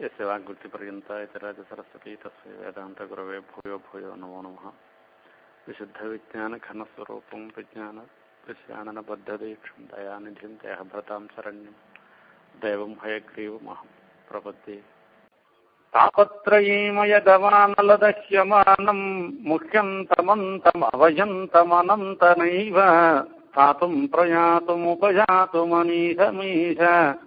यस्य वाग्वृत्तिपर्यन्ता इति राजसरस्वती तस्य वेदान्तगुरवे भूयो भूयो नमो नमः विशुद्धविज्ञानघनस्वरूपं विज्ञान विज्ञाननबद्धदीक्षं दयानिधिं देहभृतां शरण्यं दैवं हयग्रीवमहं प्रपद्ये तापत्रयीमयदवानलदह्यमानम् मुह्यन्तमन्तमवयन्तमनन्तनैव स्थातुम् प्रयातुमुपयातुमनीशमीश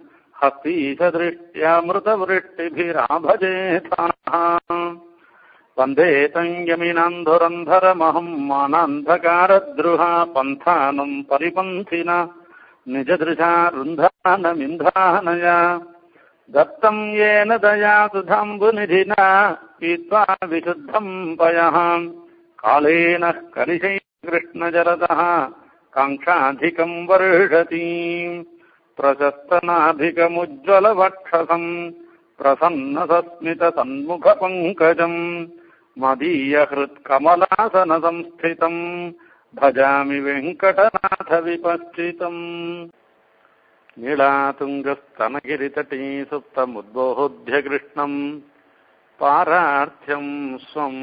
हस्तीशदृष्ट्यामृतवृष्टिभिराभजेताः वन्दे तञ्जमिनान्धुरन्धरमहम् मानान्धकारद्रुहा पन्थानम् परिपन्थिना निजदृशा रुन्धानमिन्धानया दत्तम् येन दया सुधाम्बुनिधिना पीत्वा विशुद्धम् पयः कालेन कलिशै कृष्णजरतः काङ्क्षाधिकम् वर्षति प्रशस्तनाभिकमुज्ज्वलवक्षसम् प्रसन्नसस्मितसन्मुखपङ्कजम् मदीयहृत्कमलासनसंस्थितम् भजामि वेङ्कटनाथविपश्चितम् नीलातुङ्गस्तनगिरितटी सुप्तमुद्बोध्य कृष्णम् पारार्थ्यम् स्वम्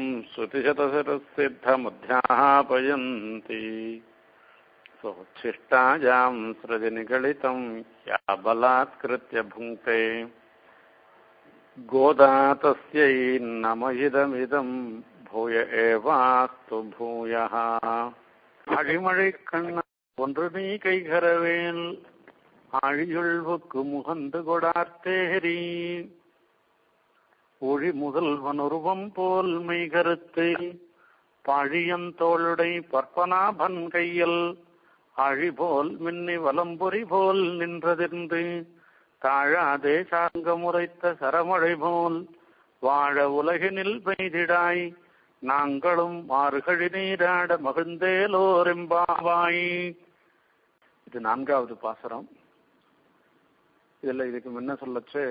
श्रुतिशतशिरसिद्धमुध्यापयन्ति सोच्छिष्टायाम् सृजनिगलितम् या बलात्कृत्य भुङ्क्ते गोदा तस्यै नम इदमिदम् भूय एवास्तु भूयः அழிமழை கண்ண ஒன்று நீ கைகரவேல் ஆழியுள்வுக்கு முகந்து கொடார்த்தேரி ஒழி முதல்வனுருவம் போல் மெய்கருத்து பாழியந்தோளுடை பற்பனாபன் கையில் அழிபோல் மின்னி வலம்புரி போல் நின்றதிர்ந்து தாழாதே சாங்கமுறைத்த சரமழை போல் வாழ உலகினில் பெய்திடாய் நாங்களும் மாறுகழி நீராட மகிழ்ந்தேலோரெம்பாவாய் இது நான்காவது பாசரம் இதுல இதுக்கு முன்ன சொல்லச்சு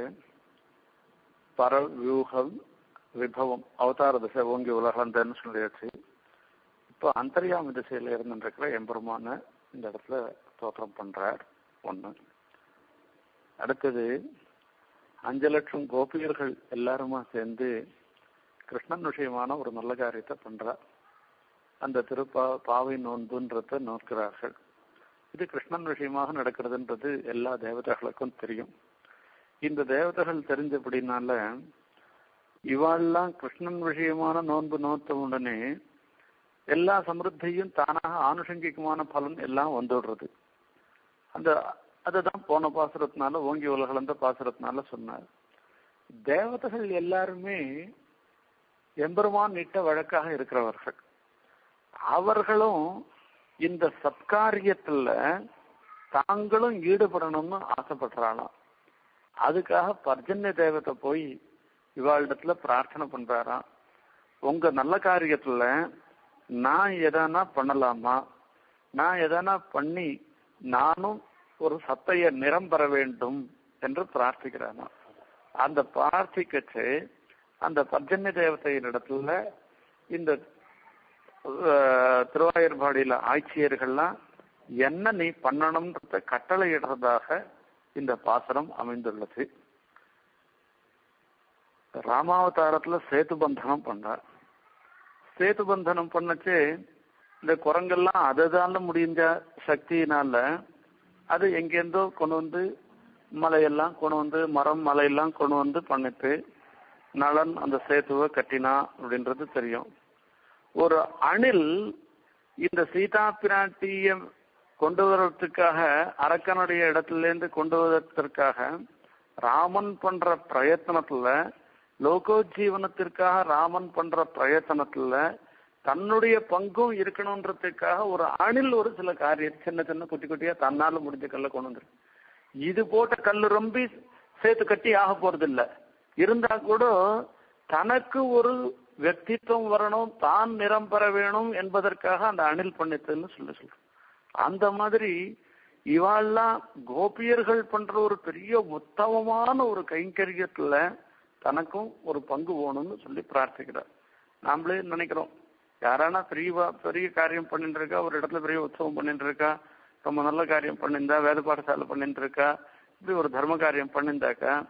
பரவியூகம் விபவம் அவதார திசை ஓங்கி உலகந்தன்னு சொல்லியாச்சு இப்போ அந்தரியாம திசையில இருந்துருக்கிற எம்பெருமான இந்த இடத்துல தோற்றம் பண்றார் ஒண்ணு அடுத்தது அஞ்சு லட்சம் கோபியர்கள் எல்லாருமா சேர்ந்து கிருஷ்ணன் விஷயமான ஒரு நல்ல காரியத்தை பண்றார் அந்த திருப்பா பாவை நோன்புன்றத நோக்கிறார்கள் இது கிருஷ்ணன் விஷயமாக நடக்கிறதுன்றது எல்லா தேவதைகளுக்கும் தெரியும் இந்த தேவதைகள் தெரிஞ்சபடினால இவாள்லாம் கிருஷ்ணன் விஷயமான நோன்பு நோத்த உடனே எல்லா சமிருத்தியும் தானாக ஆனுஷங்கிகமான பலன் எல்லாம் வந்துடுறது அந்த அதுதான் போன பாசுரத்தினால ஓங்கி உலகளந்த பாசுரத்தினால சொன்னார் தேவதைகள் எல்லாருமே எம்பெருமான் இட்ட வழக்காக இருக்கிறவர்கள் அவர்களும் இந்த சத்காரியத்துல தாங்களும் ஈடுபடணும்னு ஆசைப்படுறாளாம் அதுக்காக பர்ஜன்ய தேவத்தை போய் இவாளிடத்துல பிரார்த்தனை பண்றாராம் உங்க நல்ல காரியத்துல நான் எதனா பண்ணலாமா நான் எதனா பண்ணி நானும் ஒரு சத்தைய நிறம் பெற வேண்டும் என்று பிரார்த்திக்கிறானா அந்த பிரார்த்திக்கச்சு அந்த பர்ஜன்ய தேவதையின் இடத்துல இந்த திருவாயூர்பாடியில ஆட்சியர்கள்லாம் என்ன நீ பண்ணணும்ன்றத கட்டளையிடுறதாக இந்த பாசனம் அமைந்துள்ளது ராமாவதாரத்துல சேது பந்தனம் பண்றார் சேது பந்தனம் பண்ணச்சு இந்த குரங்கெல்லாம் அதுதான முடிஞ்ச சக்தியினால அது எங்கேருந்தோ கொண்டு வந்து மலையெல்லாம் கொண்டு வந்து மரம் மலையெல்லாம் கொண்டு வந்து பண்ணிட்டு நலன் அந்த சேத்துவை கட்டினா அப்படின்றது தெரியும் ஒரு அணில் இந்த சீதா பிராட்டிய கொண்டு வர்றதுக்காக அரக்கனுடைய இடத்துல இருந்து கொண்டு வருவதற்காக ராமன் பண்ற பிரயத்தனத்துல லோகோஜீவனத்திற்காக ராமன் பண்ற பிரயத்தனத்துல தன்னுடைய பங்கும் இருக்கணும்ன்றதுக்காக ஒரு அணில் ஒரு சில காரியம் சின்ன சின்ன குட்டி குட்டியா தன்னால முடிஞ்ச கல்ல கொண்டு வந்துரு இது போட்ட கல்லு ரொம்ப சேர்த்து கட்டி ஆக போறது இல்ல இருந்தா கூட தனக்கு ஒரு వ్యక్తిత్వం வரணும் தான் நிறம் பெற வேணும் என்பதற்காக அந்த அணில் பண்ணித்துன்னு சொல்லி சொல்றோம் அந்த மாதிரி இவாள்லாம் கோபியர்கள் பண்ற ஒரு பெரிய உத்தமமான ஒரு கைங்கரியத்துல தனக்கும் ஒரு பங்கு வேணும்னு சொல்லி பிரார்த்திக்கிறார் நாமளே நினைக்கிறோம் யாரானா பெரிய பெரிய காரியம் பண்ணிட்டு இருக்கா ஒரு இடத்துல பெரிய உற்சவம் பண்ணிட்டு இருக்கா ரொம்ப நல்ல காரியம் பண்ணியிருந்தா வேத பாடசாலை பண்ணிட்டு இருக்கா இப்படி ஒரு தர்ம காரியம் பண்ணியிருந்தாக்கா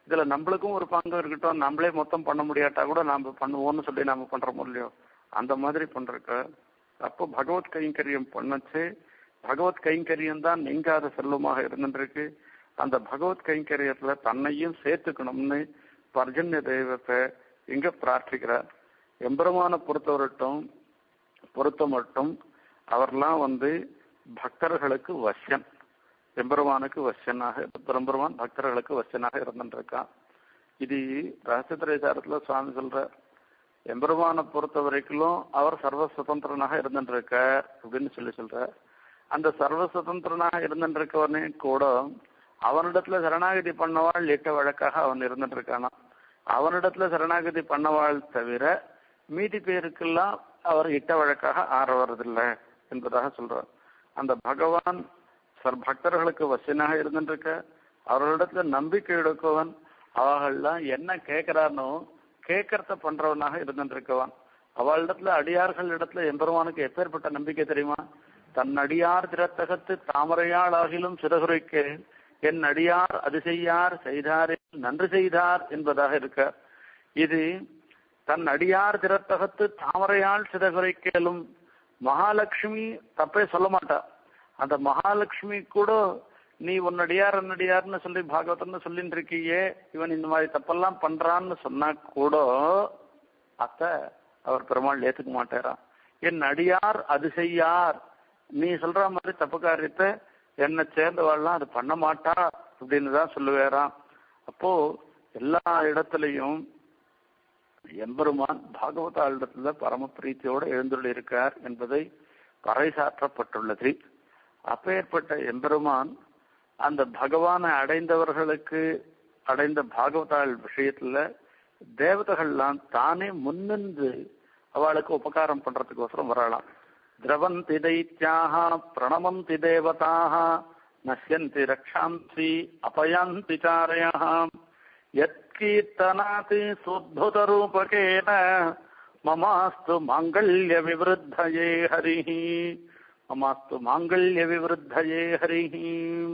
இதுல நம்மளுக்கும் ஒரு பங்கு இருக்கட்டும் நம்மளே மொத்தம் பண்ண முடியாட்டா கூட நாம பண்ணுவோம்னு சொல்லி நாம பண்றோமோ இல்லையோ அந்த மாதிரி பண்றக்க அப்போ பகவத் கைங்கரியம் பண்ணச்சு பகவத் கைங்கரியம் தான் நீங்காத செல்வமாக இருந்துருக்கு அந்த பகவத் கைங்கரியத்துல தன்னையும் சேர்த்துக்கணும்னு பர்ஜன்ய தெய்வத்தை இங்க பிரார்த்திக்கிறார் எம்பெருமான பொறுத்தவரட்டும் பொறுத்த மட்டும் அவர்லாம் வந்து பக்தர்களுக்கு வசியன் எம்பெருமானுக்கு வசியனாக பெரும்பெருமான் பக்தர்களுக்கு வசியனாக இருந்துருக்கான் இது ரகசியத்திரைசாரத்துல சுவாமி சொல்றார் எம்பெருமானை பொறுத்த வரைக்கும் அவர் சர்வ சுதந்திரனாக இருந்துருக்கார் அப்படின்னு சொல்லி சொல்றார் அந்த சர்வ சுதந்திரனாக இருந்துருக்கவனே கூட அவனிடத்துல சரணாகதி பண்ணவாள் எட்ட வழக்காக அவன் இருந்துட்டு இருக்கானா அவனிடத்துல சரணாகதி பண்ணவாள் தவிர மீதி பேருக்கெல்லாம் அவர் இட்ட வழக்காக ஆற வர்றதில்லை என்பதாக சொல்றார் அந்த பகவான் சர் பக்தர்களுக்கு வசியனாக இருந்துருக்க அவர்களிடத்துல நம்பிக்கை எடுக்கவன் அவர்கள்லாம் என்ன கேட்கிறானோ கேட்கறத பண்றவனாக இருந்துருக்கவன் அவளிடத்துல அடியார்கள் இடத்துல எம்பெருமானுக்கு எப்பேற்பட்ட நம்பிக்கை தெரியுமா தன் அடியார் திறத்தகத்து தாமரையாள் ஆகிலும் சிறகுரைக்கு என் அடியார் அது செய்யார் செய்தாரே நன்று செய்தார் என்பதாக இருக்க இது தன் அடியார் திறத்தகத்து தாமரையாள் சிறகுரைக்கலும் மகாலட்சுமி தப்பே சொல்ல மாட்டா அந்த மகாலட்சுமி கூட நீ உன்னடியார் என்னடியார்னு சொல்லி பாகவதம்னு சொல்லிட்டு இருக்கியே இவன் இந்த மாதிரி தப்பெல்லாம் பண்றான்னு சொன்னா கூட அத்த அவர் பெருமாள் ஏத்துக்க மாட்டாராம் என் அடியார் அது செய்யார் நீ சொல்ற மாதிரி தப்பு காரியத்தை என்னை சேர்ந்தவாள்லாம் அது பண்ண மாட்டா அப்படின்னு தான் சொல்லுவேறாம் அப்போ எல்லா இடத்துலையும் எம்பெருமான் பாகவத இடத்துல பரம பிரீத்தியோடு எழுந்துள்ள இருக்கார் என்பதை பறைசாற்றப்பட்டுள்ளது அப்பேற்பட்ட எம்பெருமான் அந்த பகவானை அடைந்தவர்களுக்கு அடைந்த பாகவதாள் விஷயத்துல தேவதைகள்லாம் தானே முன்னின்று அவளுக்கு உபகாரம் பண்றதுக்கோசரம் வரலாம் திரவந்தி தைத்தியாக பிரணமந்தி தேவதாக நஷ்யந்தி ரக்ஷாந்தி அபயந்தி சாரயாம் यत्कीर्तनाति सुद्भुतरूपकेन ममास्तु माङ्गल्यविवृद्धये हरिः மமாஸ்து மாங்கல்ய விவருத்தயே ஹரிஹி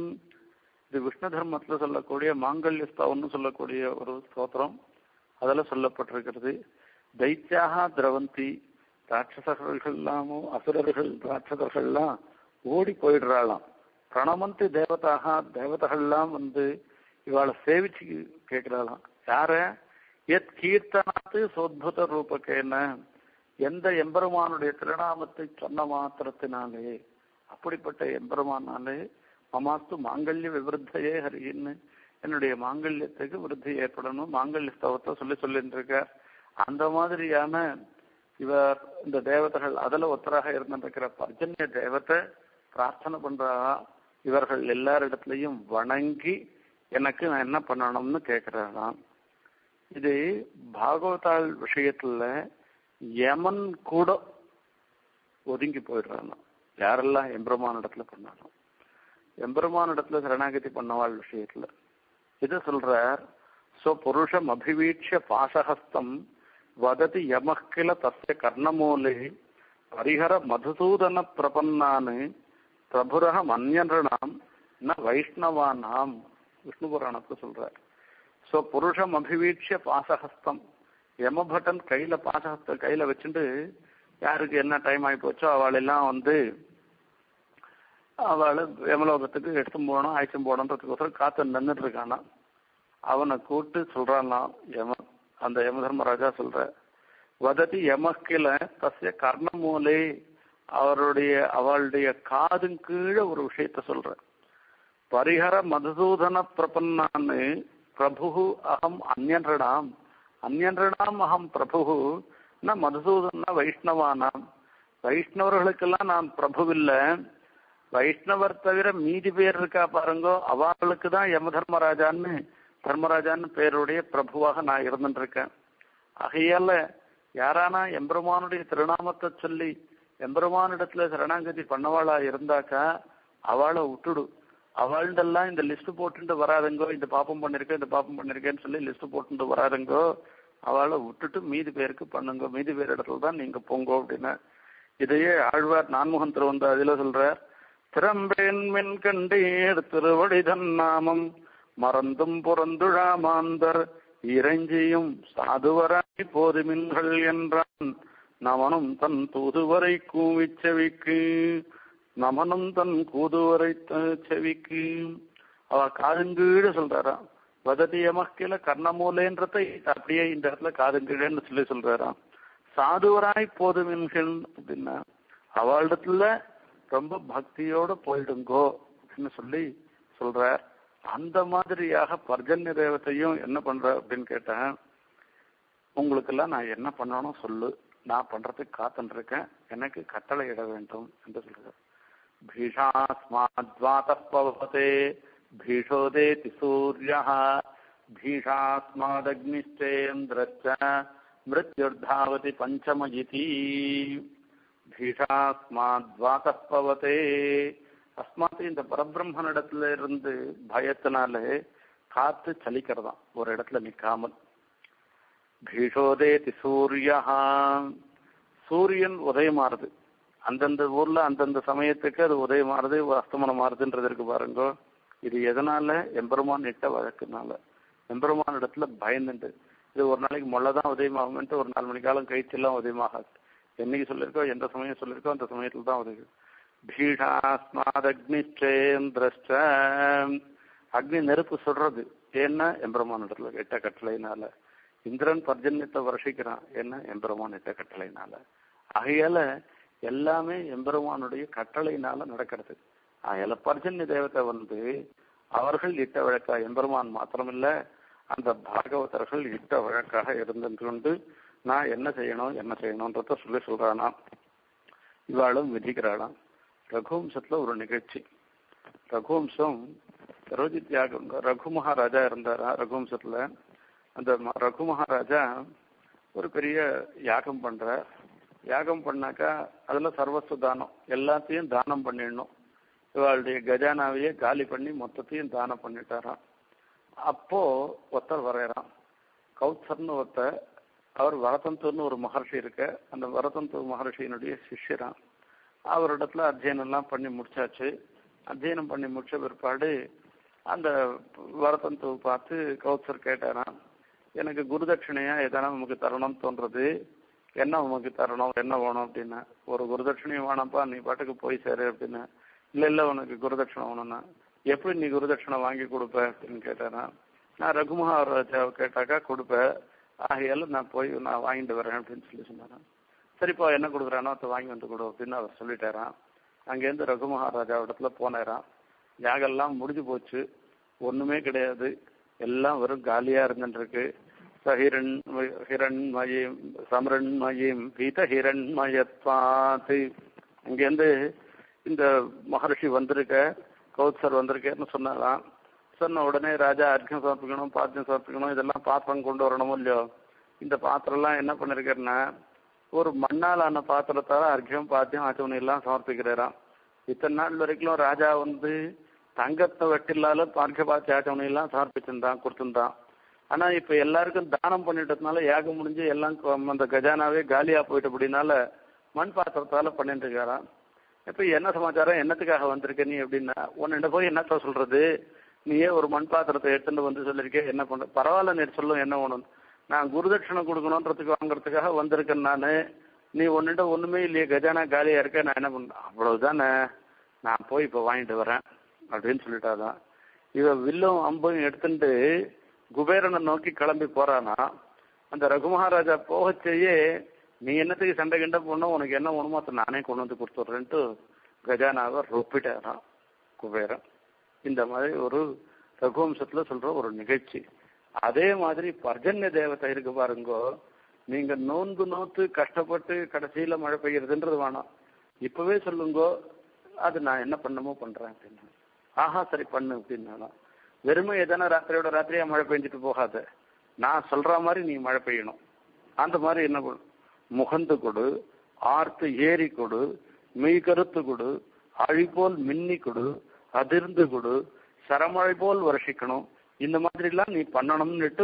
இது விஷ்ணு தர்மத்துல சொல்லக்கூடிய மாங்கல்ய ஸ்தவம்னு சொல்லக்கூடிய ஒரு ஸ்தோத்திரம் அதில் சொல்லப்பட்டிருக்கிறது தைத்தியாக திரவந்தி ராட்சசர்கள்லாமோ அசுரர்கள் ராட்சசர்கள்லாம் ஓடி போயிடுறாளாம் பிரணமந்தி தேவதாக தேவதைகள்லாம் வந்து இவாளை சேவிச்சு கேட்கிறாளாம் யார எத் கீர்த்தனாத்து சொத்புத ரூபக்கேன எந்த எம்பெருமானுடைய திருநாமத்தை சொன்ன மாத்திரத்தினாலே அப்படிப்பட்ட எம்பெருமானாலே மமாஸ்து மாங்கல்ய விவருத்தையே ஹரின்னு என்னுடைய மாங்கல்யத்துக்கு விருத்தி ஏற்படணும் மாங்கல்ய ஸ்தவத்தை சொல்லி சொல்லிட்டு இருக்கார் அந்த மாதிரியான இவர் இந்த தேவதைகள் அதுல ஒத்தராக இருந்திருக்கிற பர்ஜன்ய தேவத்தை பிரார்த்தனை பண்றா இவர்கள் எல்லாரிடத்துலையும் வணங்கி எனக்கு நான் என்ன பண்ணணும்னு கேட்கிறாராம் இது பாகவதாள் விஷயத்துல யமன் கூட ஒதுங்கி போயிடுறாங்க யாரெல்லாம் எம்பெருமான இடத்துல பண்ணாலும் எம்பெருமான இடத்துல சரணாகதி பண்ணவாள் விஷயத்துல இது சொல்றார் சோ புருஷம் அபிவீட்ச பாசஹஸ்தம் வததி யமக்கில தஸ்ய கர்ணமூலே பரிஹர மதுசூதன பிரபன்னான் பிரபுரக மன்யன்றாம் ந வைஷ்ணவானாம் விஷ்ணு புராணத்தை சொல்றார் சோ புருஷம் அபிவீட்ச பாசஹஸ்தம் யமபட்டன் கையில பாசகத்தை கையில வச்சுட்டு யாருக்கு என்ன டைம் ஆகி போச்சோ அவளெல்லாம் வந்து அவளை யமலோகத்துக்கு எடுத்து போகணும் அழைச்சும் போகணுன்றதுக்கோசரம் காத்து நின்றுட்டு இருக்கானா அவனை கூப்பிட்டு சொல்றானாம் யம அந்த யம தர்மராஜா சொல்ற வததி யமக்கில தசிய கர்ணமூலே அவருடைய அவளுடைய காதும் கீழே ஒரு விஷயத்த சொல்ற பரிஹர மதுசூதன பிரபன்னான்னு பிரபு அகம் அந்யன்றாம் அந்யன்றாம் அகம் பிரபு ந மதுசூதன வைஷ்ணவானாம் வைஷ்ணவர்களுக்கெல்லாம் நான் பிரபுவில்லை வைஷ்ணவர் தவிர மீதி பேர் இருக்கா பாருங்கோ அவர்களுக்கு தான் யம தர்மராஜான்னு தர்மராஜான்னு பேருடைய பிரபுவாக நான் இருந்துட்டு இருக்கேன் ஆகையால யாரானா எம்பெருமானுடைய திருநாமத்தை சொல்லி எம்பெருமானிடத்துல சரணாகதி பண்ணவாளா இருந்தாக்கா அவளை விட்டுடு அவள்டெல்லாம் இந்த லிஸ்ட் போட்டுட்டு வராதுங்கோ இந்த பாப்பம் பண்ணிருக்கேன் இந்த பாப்பம் பண்ணிருக்கேன்னு சொல்லி லிஸ்ட் போட்டுட்டு வராதுங்கோ அவளை விட்டுட்டு மீதி பேருக்கு பண்ணுங்க மீதி பேர் இடத்துல தான் நீங்க போங்கோ அப்படின்னு இதையே ஆழ்வார் நான்முகன் திருவந்த அதில் சொல்றார் திறம்பேன் மென் கண்டீர் திருவடிதன் நாமம் மறந்தும் புறந்துழா மாந்தர் இறைஞ்சியும் சாதுவராய் போதுமின்கள் என்றான் நமனும் தன் தூதுவரை கூவிச் செவிக்கு நமனும் தன் கூதுவரை த- செவிக்கு அவ காதுங்கீழ சொல்றாராம் வததிய மக்கில கர்ணமூலேன்றதை அப்படியே இந்த இடத்துல காதுங்கீழன்னு சொல்லி சொல்றாராம் சாதுவராய் போதுமின்கள் அப்படின்னா அவளிடத்துல ரொம்ப பக்தியோட போயிடுங்கோ அப்படின்னு சொல்லி சொல்றார் அந்த மாதிரியாக பர்ஜன்ய தேவத்தையும் என்ன பண்ற அப்படின்னு கேட்டேன் உங்களுக்கெல்லாம் நான் என்ன பண்ணணும் சொல்லு நான் பண்றதுக்கு காத்துட்டு இருக்கேன் எனக்கு கட்டளை இட வேண்டும் என்று சொல்றார் பீஷாஸ்மாத்வாத பவதே பீஷோதேதி சூரிய பீஷாஸ்மாதக்னிஷ்டேந்திரச்ச மிருத்யுர்தாவதி பஞ்சம இதி பீஷாஸ்மாத்வாத பவதே அஸ்மாத் இந்த பரபிரம்மனிடத்துல இருந்து பயத்தினாலே காத்து சலிக்கிறதாம் ஒரு இடத்துல நிக்காமல் பீஷோதேதி சூரியா சூரியன் உதயமாறுது அந்தந்த ஊர்ல அந்தந்த சமயத்துக்கு அது உதயமாறுது அஸ்தமனம் மாறுதுன்றது இருக்கு பாருங்க இது எதனால எம்பெருமான் இட்ட வழக்குனால எம்பெருமான் இடத்துல பயந்துண்டு இது ஒரு நாளைக்கு முள்ளதான் உதயமாகும்ன்ட்டு ஒரு நாலு மணி காலம் கழிச்சு எல்லாம் உதயமாகாது என்னைக்கு சொல்லியிருக்கோ எந்த சமயம் சொல்லியிருக்கோ அந்த சமயத்துல தான் உதயம் பீஷாஸ்மாதக்னிச்சேந்திரஷ்ட அக்னி நெருப்பு சொல்றது ஏன்னா எம்பெருமான் இடத்துல இட்ட கட்டளையினால இந்திரன் பர்ஜன்யத்தை வருஷிக்கிறான் என்ன எம்பெருமான் இட்ட கட்டளையினால ஆகையால எல்லாமே எம்பெருமானுடைய கட்டளையினால நடக்கிறது ஆகையால பர்ஜன்ய தேவதை வந்து அவர்கள் இட்ட வழக்கா எம்பெருமான் மாத்திரமில்ல அந்த பாகவதர்கள் இட்ட வழக்காக இருந்து கொண்டு நான் என்ன செய்யணும் என்ன செய்யணும்ன்றத சொல்லி சொல்றானா இவாளும் விதிக்கிறாளாம் ரகுவம்சத்துல ஒரு நிகழ்ச்சி ரகுவம்சம் ரோஜித் யாகம் ரகு மகாராஜா இருந்தாரா ரகுவம்சத்துல அந்த ம- ரகு மகாராஜா ஒரு பெரிய யாகம் பண்ற யாகம் பண்ணாக்கா அதுல சர்வஸ்வ தானம் எல்லாத்தையும் தானம் பண்ணிடணும் இவாளுடைய கஜானாவையே காலி பண்ணி மொத்தத்தையும் தானம் பண்ணிட்டாராம் அப்போ ஒருத்தர் வரையறான் கௌத்சர்னு ஒருத்தர் அவர் வரதந்தூர்னு ஒரு மகர்ஷி இருக்க அந்த வரதந்தூர் மகர்ஷியினுடைய சிஷ்யரான் அவரிடத்துல அத்தியனம் எல்லாம் பண்ணி முடிச்சாச்சு அத்தியனம் பண்ணி முடிச்ச பிற்பாடு அந்த வரதந்து பார்த்து கௌசர் கேட்டாராம் எனக்கு குருதட்சிணையா எதனா உமக்கு தரணும்னு தோன்றது என்ன உமக்கு தரணும் என்ன வேணும் அப்படின்னா ஒரு குருதட்சிணையும் வேணாம்ப்பா நீ பாட்டுக்கு போய் சேரு அப்படின்னா இல்ல இல்ல உனக்கு குருதட்சணை வேணும்னா எப்படி நீ குருதட்சணை வாங்கி கொடுப்ப அப்படின்னு கேட்டாராம் நான் ரகுமகாராஜாவை கேட்டாக்கா கொடுப்பேன் ஆகையால நான் போய் நான் வாங்கிட்டு வரேன் அப்படின்னு சொல்லி சொன்னாராம் சரிப்பா என்ன கொடுக்குறானோ அதை வாங்கி வந்து கொடு அப்படின்னு அவர் சொல்லிட்டாராம் அங்கேருந்து ரகு மகாராஜா இடத்துல போனாராம் யாகெல்லாம் முடிஞ்சு போச்சு ஒண்ணுமே கிடையாது எல்லாம் வெறும் காலியா இருந்துருக்கு சஹிரன் ஹிரண்மயம் சமரண்மயம் பீத ஹிரண்மயத்வாத்து அங்கேருந்து இந்த மகர்ஷி வந்திருக்க கௌத்சர் வந்திருக்கேன்னு சொன்னாராம் சொன்ன உடனே ராஜா அர்க்கம் சமர்ப்பிக்கணும் பாத்தியம் சமர்ப்பிக்கணும் இதெல்லாம் பாத்திரம் கொண்டு வரணுமோ இல்லையோ இந்த பாத்திரம்லாம் என்ன பண்ணிருக்கேன்னா ஒரு மண்ணால் ஆன பாத்திரத்தால அர்க்கியம் பாத்தியம் ஆச்சவனை எல்லாம் சமர்ப்பிக்கிறாராம் இத்தனை நாள் வரைக்கும் ராஜா வந்து தங்கத்தை வெட்டிலால பார்க்க பாத்தி ஆச்சவனை எல்லாம் சமர்ப்பிச்சிருந்தான் கொடுத்திருந்தான் ஆனா இப்ப எல்லாருக்கும் தானம் பண்ணிட்டதுனால யாகம் முடிஞ்சு எல்லாம் கொ- அந்த கஜானாவே காலியா போயிட்டு அப்படின்னால மண் பாத்திரத்தால பண்ணிட்டு இருக்காராம் இப்ப என்ன சமாச்சாரம் என்னத்துக்காக வந்திருக்க நீ அப்படின்னா உன்னிட்ட போய் என்னத்த சொல்றது நீயே ஒரு மண் பாத்திரத்தை எடுத்துட்டு வந்து சொல்லிருக்கே என்ன பண்ற பரவாயில்ல நீ சொல்லும் என்ன வேணும் நான் குருதட்சணை கொடுக்கணுன்றதுக்கு வாங்குறதுக்காக வந்திருக்கேன் நானு நீ உன்னிட்ட ஒண்ணுமே இல்லையே கஜானா காலியா இருக்க நான் என்ன பண்றேன் அவ்வளவுதானே நான் போய் இப்ப வாங்கிட்டு வரேன் அப்படின்னு சொல்லிட்டாதான் இவ வில்லும் அம்பும் எடுத்துட்டு குபேரனை நோக்கி கிளம்பி போறானா அந்த ரகுமகாராஜா போகச்சேயே நீ என்னத்துக்கு சண்டை கிண்ட போனோம் உனக்கு என்ன வேணுமோ அதை நானே கொண்டு வந்து கொடுத்துட்றேன்ட்டு கஜானாவை ரொப்பிட்டாராம் குபேரன் இந்த மாதிரி ஒரு ரகுவம்சத்துல சொல்ற ஒரு நிகழ்ச்சி அதே மாதிரி பர்ஜன்ய தேவதை இருக்கு பாருங்கோ நீங்க நோன்பு நோத்து கஷ்டப்பட்டு கடைசியில மழை பெய்யறதுன்றது வேணாம் இப்பவே சொல்லுங்கோ அது நான் என்ன பண்ணமோ பண்றேன் அப்படின்னு ஆஹா சரி பண்ணு அப்படின்னாலும் வெறுமை எதனா ராத்திரியோட ராத்திரியா மழை பெஞ்சிட்டு போகாத நான் சொல்ற மாதிரி நீ மழை பெய்யணும் அந்த மாதிரி என்ன பண்ணு முகந்து கொடு ஆர்த்து ஏறி கொடு மெய் கருத்து கொடு அழிபோல் மின்னி கொடு அதிர்ந்து கொடு சரமழை போல் வருஷிக்கணும் இந்த மாதிரி எல்லாம் நீ பண்ணணும்னுட்டு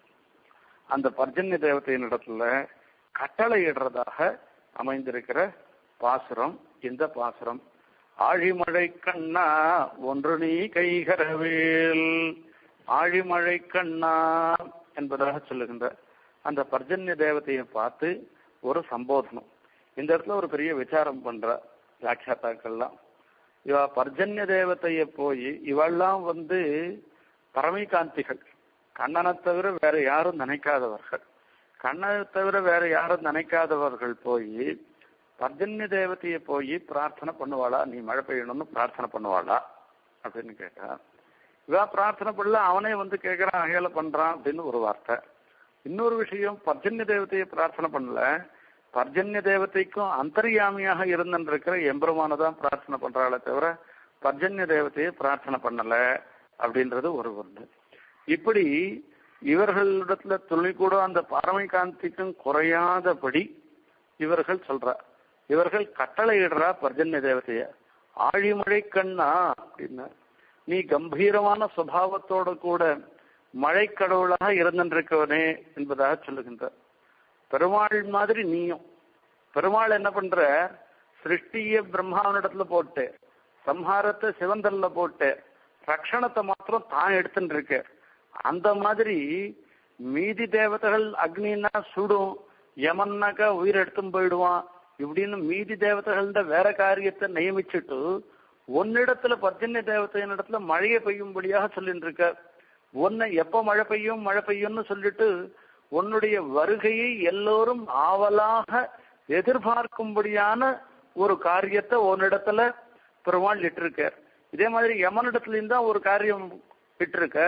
அந்த பர்ஜன்ய தேவதையின் இடத்துல கட்டளை இடுறதாக அமைந்திருக்கிற பாசுரம் இந்த பாசுரம் ஆழிமழை கண்ணா ஒன்று நீ கைகரவேல் ஆழிமழை கண்ணா என்பதாக சொல்லுகின்ற அந்த பர்ஜன்ய தேவதையை பார்த்து ஒரு சம்போதனம் இந்த இடத்துல ஒரு பெரிய விசாரம் பண்ற வியாக்கியாத்தாக்கள்லாம் இவ பர்ஜன்ய தேவதைய போய் இவெல்லாம் வந்து பரமைகாந்திகள் கண்ணனை தவிர வேற யாரும் நினைக்காதவர்கள் கண்ணனை தவிர வேற யாரும் நினைக்காதவர்கள் போய் பர்ஜன்ய தேவதையை போய் பிரார்த்தனை பண்ணுவாளா நீ மழை பெய்யணும்னு பிரார்த்தனை பண்ணுவாளா அப்படின்னு கேட்டா இவா பிரார்த்தனை பண்ணல அவனே வந்து கேட்கறான் அகையில பண்றான் அப்படின்னு ஒரு வார்த்தை இன்னொரு விஷயம் பர்ஜன்ய தேவதையை பிரார்த்தனை பண்ணல பர்ஜன்ய தேவதைக்கும் அந்தர்யாமியாக இருந்திருக்கிற எம்பெருமான தான் பிரார்த்தனை பண்றாளே தவிர பர்ஜன்ய தேவதையை பிரார்த்தனை பண்ணல அப்படின்றது ஒரு ஒன்று இப்படி இவர்களிடத்துல துளி கூட அந்த பரமை காந்திக்கும் குறையாதபடி இவர்கள் சொல்ற இவர்கள் கட்டளையிடுறா பர்ஜன்ய தேவதைய ஆழிமழை கண்ணா அப்படின்னா நீ கம்பீரமான சுபாவத்தோட கூட மழை கடவுளாக இருந்திருக்கவனே என்பதாக சொல்லுகின்றார் பெருமாள் மாதிரி நீயும் பெருமாள் என்ன பண்ற சிருஷ்டிய பிரம்மாவனிடத்துல போட்டு சம்ஹாரத்தை சிவந்தல்ல போட்டு ரக்ஷணத்தை மாத்திரம் தான் எடுத்துட்டு இருக்க அந்த மாதிரி மீதி தேவதைகள் அக்னின்னா சுடும் யமன்னாக்கா உயிர் எடுத்துன்னு போயிடுவான் இப்படின்னு மீதி தேவதைகள்ட வேற காரியத்தை நியமிச்சுட்டு ஒன்னிடத்துல பர்ஜன்ய தேவதையின் இடத்துல மழையை பெய்யும்படியாக சொல்லிட்டு இருக்க உன்னை எப்ப மழை பெய்யும் மழை பெய்யும்னு சொல்லிட்டு உன்னுடைய வருகையை எல்லோரும் ஆவலாக எதிர்பார்க்கும்படியான ஒரு காரியத்தை உன்னிடத்துல பெருமாள் இட்டிருக்கார் இதே மாதிரி யமனிடத்துலயும் தான் ஒரு காரியம் இட்டிருக்க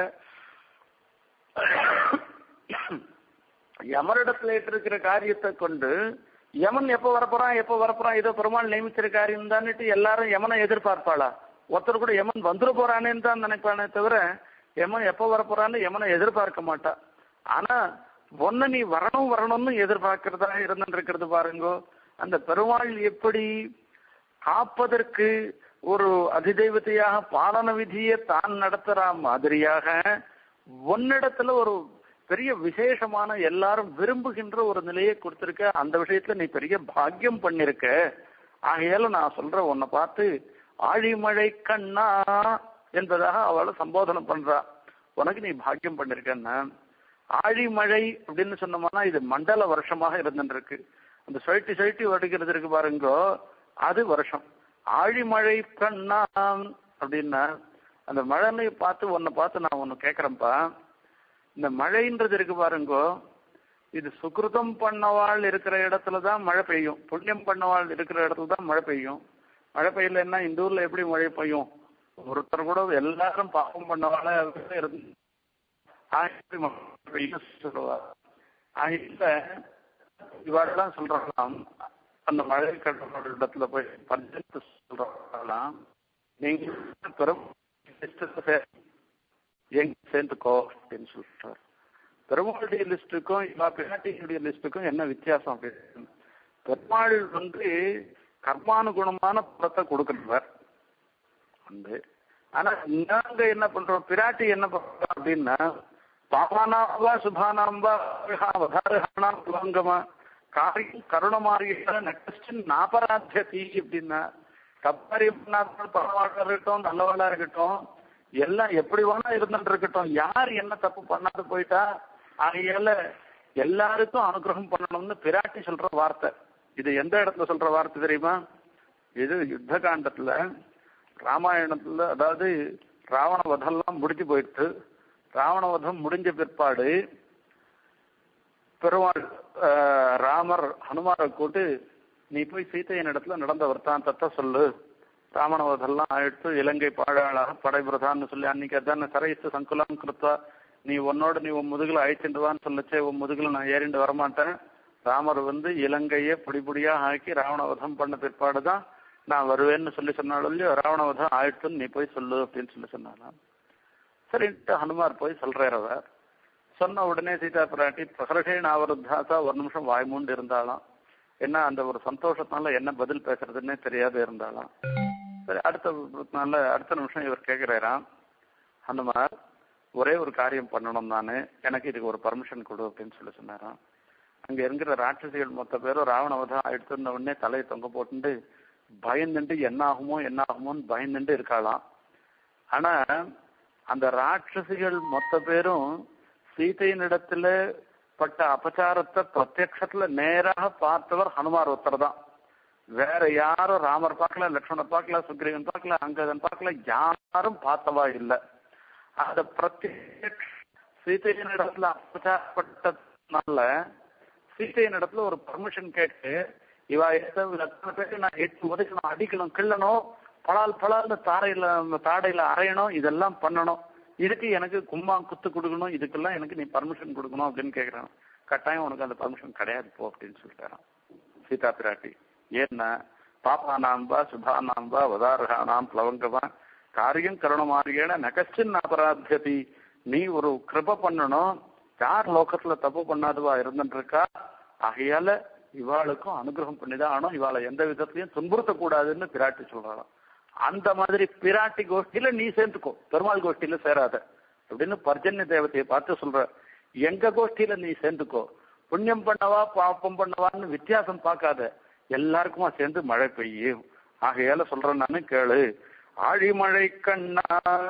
யமனிடத்துல இட்டிருக்கிற காரியத்தை கொண்டு யமன் எப்ப வரப்போறான் எப்ப வரப்போறான் ஏதோ பெருமாள் நியமிச்சிரு காரியம் தான்ட்டு எல்லாரும் யமனை எதிர்பார்ப்பாளா ஒருத்தர் கூட யமன் வந்துட போறானேன்னு தான் நினைப்பானே தவிர யமன் எப்ப வரப்போறான்னு யமனை எதிர்பார்க்க மாட்டா ஆனா ஒன்ன நீ வரணும் வரணும்னு எதிர்பார்க்கிறதா இருந்துருக்கிறது பாருங்கோ அந்த பெருமாள் எப்படி காப்பதற்கு ஒரு அதிதெய்வத்தையாக பாலன விதியை தான் நடத்துற மாதிரியாக ஒன்னிடத்துல ஒரு பெரிய விசேஷமான எல்லாரும் விரும்புகின்ற ஒரு நிலையை கொடுத்திருக்க அந்த விஷயத்துல நீ பெரிய பாக்கியம் பண்ணிருக்க ஆகையால நான் சொல்ற உன்னை பார்த்து ஆழிமழை கண்ணா என்பதாக அவளை சம்போதனை பண்றா உனக்கு நீ பாக்கியம் பண்ணிருக்கன்னா ஆழிமழை அப்படின்னு சொன்னோம்னா இது மண்டல வருஷமாக இருந்துருக்கு அந்த சுழட்டி சுழட்டி வடிக்கிறது இருக்கு பாருங்கோ அது வருஷம் ஆழிமழை கண்ணா அப்படின்னா அந்த மழையை பார்த்து உன்னை பார்த்து நான் ஒன்னு கேட்கறேன்ப்பா இந்த மழைன்றது இருக்கு பாருங்கோ இது சுக்ருதம் பண்ணவாள் இருக்கிற இடத்துல தான் மழை பெய்யும் புண்ணியம் பண்ணவாள் இருக்கிற இடத்துல தான் மழை பெய்யும் மழை பெய்யலன்னா இந்த ஊர்ல எப்படி மழை பெய்யும் ஒருத்தர் கூட எல்லாரும் பாவம் பண்ணவாள இருந்து சொல்லுவார் ஆகிட்ட இவாடெல்லாம் சொல்றாங்களாம் அந்த மழை கடலோட இடத்துல போய் பஞ்சத்து சொல்றாங்களாம் நீங்க பெரும் எங்க சேர்ந்துக்கோ அப்படின்னு சொல்லிட்டார் பெருமாளுடைய லிஸ்டுக்கும் இவா பிராட்டிகளுடைய லிஸ்டுக்கும் என்ன வித்தியாசம் அப்படின்னு பெருமாள் வந்து கர்மானுகுணமான புறத்தை கொடுக்கிறவர் வந்து ஆனா நாங்க என்ன பண்றோம் பிராட்டி என்ன பண்றோம் அப்படின்னா பாவானாம்பா சுபானாம்பா வதாரஹானாம் துவங்கமா காரியம் கருணமாரியான நெக்ஸ்டின் நாபராத்தியதி அப்படின்னா தப்பாரியம் பரவாயில்ல இருக்கட்டும் நல்லவளா இருக்கட்டும் எல்லாம் எப்படி வேணா இருந்துட்டு இருக்கட்டும் யார் என்ன தப்பு பண்ணாது போயிட்டா ஆகையால எல்லாருக்கும் அனுகிரகம் பண்ணணும்னு பிராட்டி சொல்ற வார்த்தை இது எந்த இடத்துல சொல்ற வார்த்தை தெரியுமா இது யுத்த காண்டத்துல ராமாயணத்துல அதாவது ராவண வதம்லாம் முடிஞ்சு போயிடுச்சு ராவண வதம் முடிஞ்ச பிற்பாடு பெருமாள் ராமர் ஹனுமாரை கூட்டு நீ போய் சீத்தையின் இடத்துல நடந்த வர்த்தாந்தத்தை சொல்லு ராமணவதெல்லாம் ஆயிடுத்து இலங்கை பாழாளாக படைபிரதான்னு சொல்லி அன்னைக்கு அதான சரைத்து சங்குலம் கிருத்தா நீ உன்னோட நீ உன் முதுகுல அழைச்சிட்டுவான்னு சொல்லச்சே உன் முதுகுல நான் ஏறிண்டு வரமாட்டேன் ராமர் வந்து இலங்கையை பொடிபொடியா ஆக்கி ராவணவதம் பண்ண பிற்பாடு தான் நான் வருவேன்னு சொல்லி சொன்னாலும் இல்லையோ ராவணவதம் ஆயிடுத்துன்னு நீ போய் சொல்லு அப்படின்னு சொல்லி சொன்னாலாம் சரின்ட்டு ஹனுமார் போய் சொல்றார் அவர் சொன்ன உடனே சீதா பிராட்டி பிரகர்ஷேன் ஆவருத்தாசா ஒரு நிமிஷம் வாய்மூண்டு இருந்தாலும் என்ன அந்த ஒரு சந்தோஷத்தினால என்ன பதில் பேசுறதுன்னே தெரியாத இருந்தாலும் சரி அடுத்த நாள்ல அடுத்த நிமிஷம் இவர் கேட்கிறாராம் ஹனுமார் ஒரே ஒரு காரியம் பண்ணணும் நானு எனக்கு இதுக்கு ஒரு பர்மிஷன் கொடு அப்படின்னு சொல்லி சொன்னாராம் அங்க இருக்கிற ராட்சசிகள் மொத்த பேரும் ராவணவதம் எடுத்திருந்த உடனே தலையை தொங்க போட்டுட்டு பயந்துட்டு என்ன ஆகுமோ என்ன ஆகுமோன்னு பயந்துட்டு இருக்காளாம் ஆனா அந்த ராட்சசிகள் மொத்த பேரும் சீதையினிடத்துல பட்ட அபச்சாரத்தை பிரத்யக்ஷத்துல நேராக பார்த்தவர் ஹனுமார் ஒருத்தர் தான் வேற யாரும் ராமர் பார்க்கல லக்ஷ்மணர் பார்க்கல சுக்ரீவன் பார்க்கல அங்கதன் பார்க்கல யாரும் பார்த்தவா இல்லை அந்த பிரத்யக்ஷ சீதையின் இடத்துல அபச்சாரப்பட்டதுனால சீதையின் இடத்துல ஒரு பர்மிஷன் கேட்டு இவா எத்தனை பேருக்கு நான் எட்டு உதைக்கணும் அடிக்கணும் கிள்ளணும் பலால் பலால்னு தாரையில தாடையில அரையணும் இதெல்லாம் பண்ணணும் இதுக்கு எனக்கு கும்மா குத்து கொடுக்கணும் இதுக்கெல்லாம் எனக்கு நீ பர்மிஷன் கொடுக்கணும் அப்படின்னு கேட்குறான் கட்டாயம் உனக்கு அந்த பர்மிஷன் கிடையாது போ அப்படின்னு சொல்லிட்டாரான் சீதா பிராட்டி ஏன்னா பாப்பா நாம்பா சுபா நாம்பா வதாரகா நாம் பிளவங்கவா காரியம் கருணமாரியன நகச்சின் அபராத்தியதி நீ ஒரு கிருப பண்ணணும் யார் லோகத்துல தப்பு பண்ணாதவா இருந்துருக்கா ஆகையால இவாளுக்கும் அனுகிரகம் பண்ணிதான் ஆனோம் இவாளை எந்த விதத்திலையும் துன்புறுத்தக்கூடாதுன்னு பிராட்டி சொல்றாளாம் அந்த மாதிரி பிராட்டி கோஷ்டியில நீ சேர்ந்துக்கோ பெருமாள் கோஷ்டியில சேராத அப்படின்னு பர்ஜன்ய தேவதையை பார்த்து சொல்ற எங்க கோஷ்டியில நீ சேர்ந்துக்கோ புண்ணியம் பண்ணவா பாப்பம் பண்ணவான்னு வித்தியாசம் பார்க்காத எல்லாருக்குமா சேர்ந்து மழை பெய்யும் ஆகையால சொல்றேன் நானு கேளு ஆழிமழை கண்ணா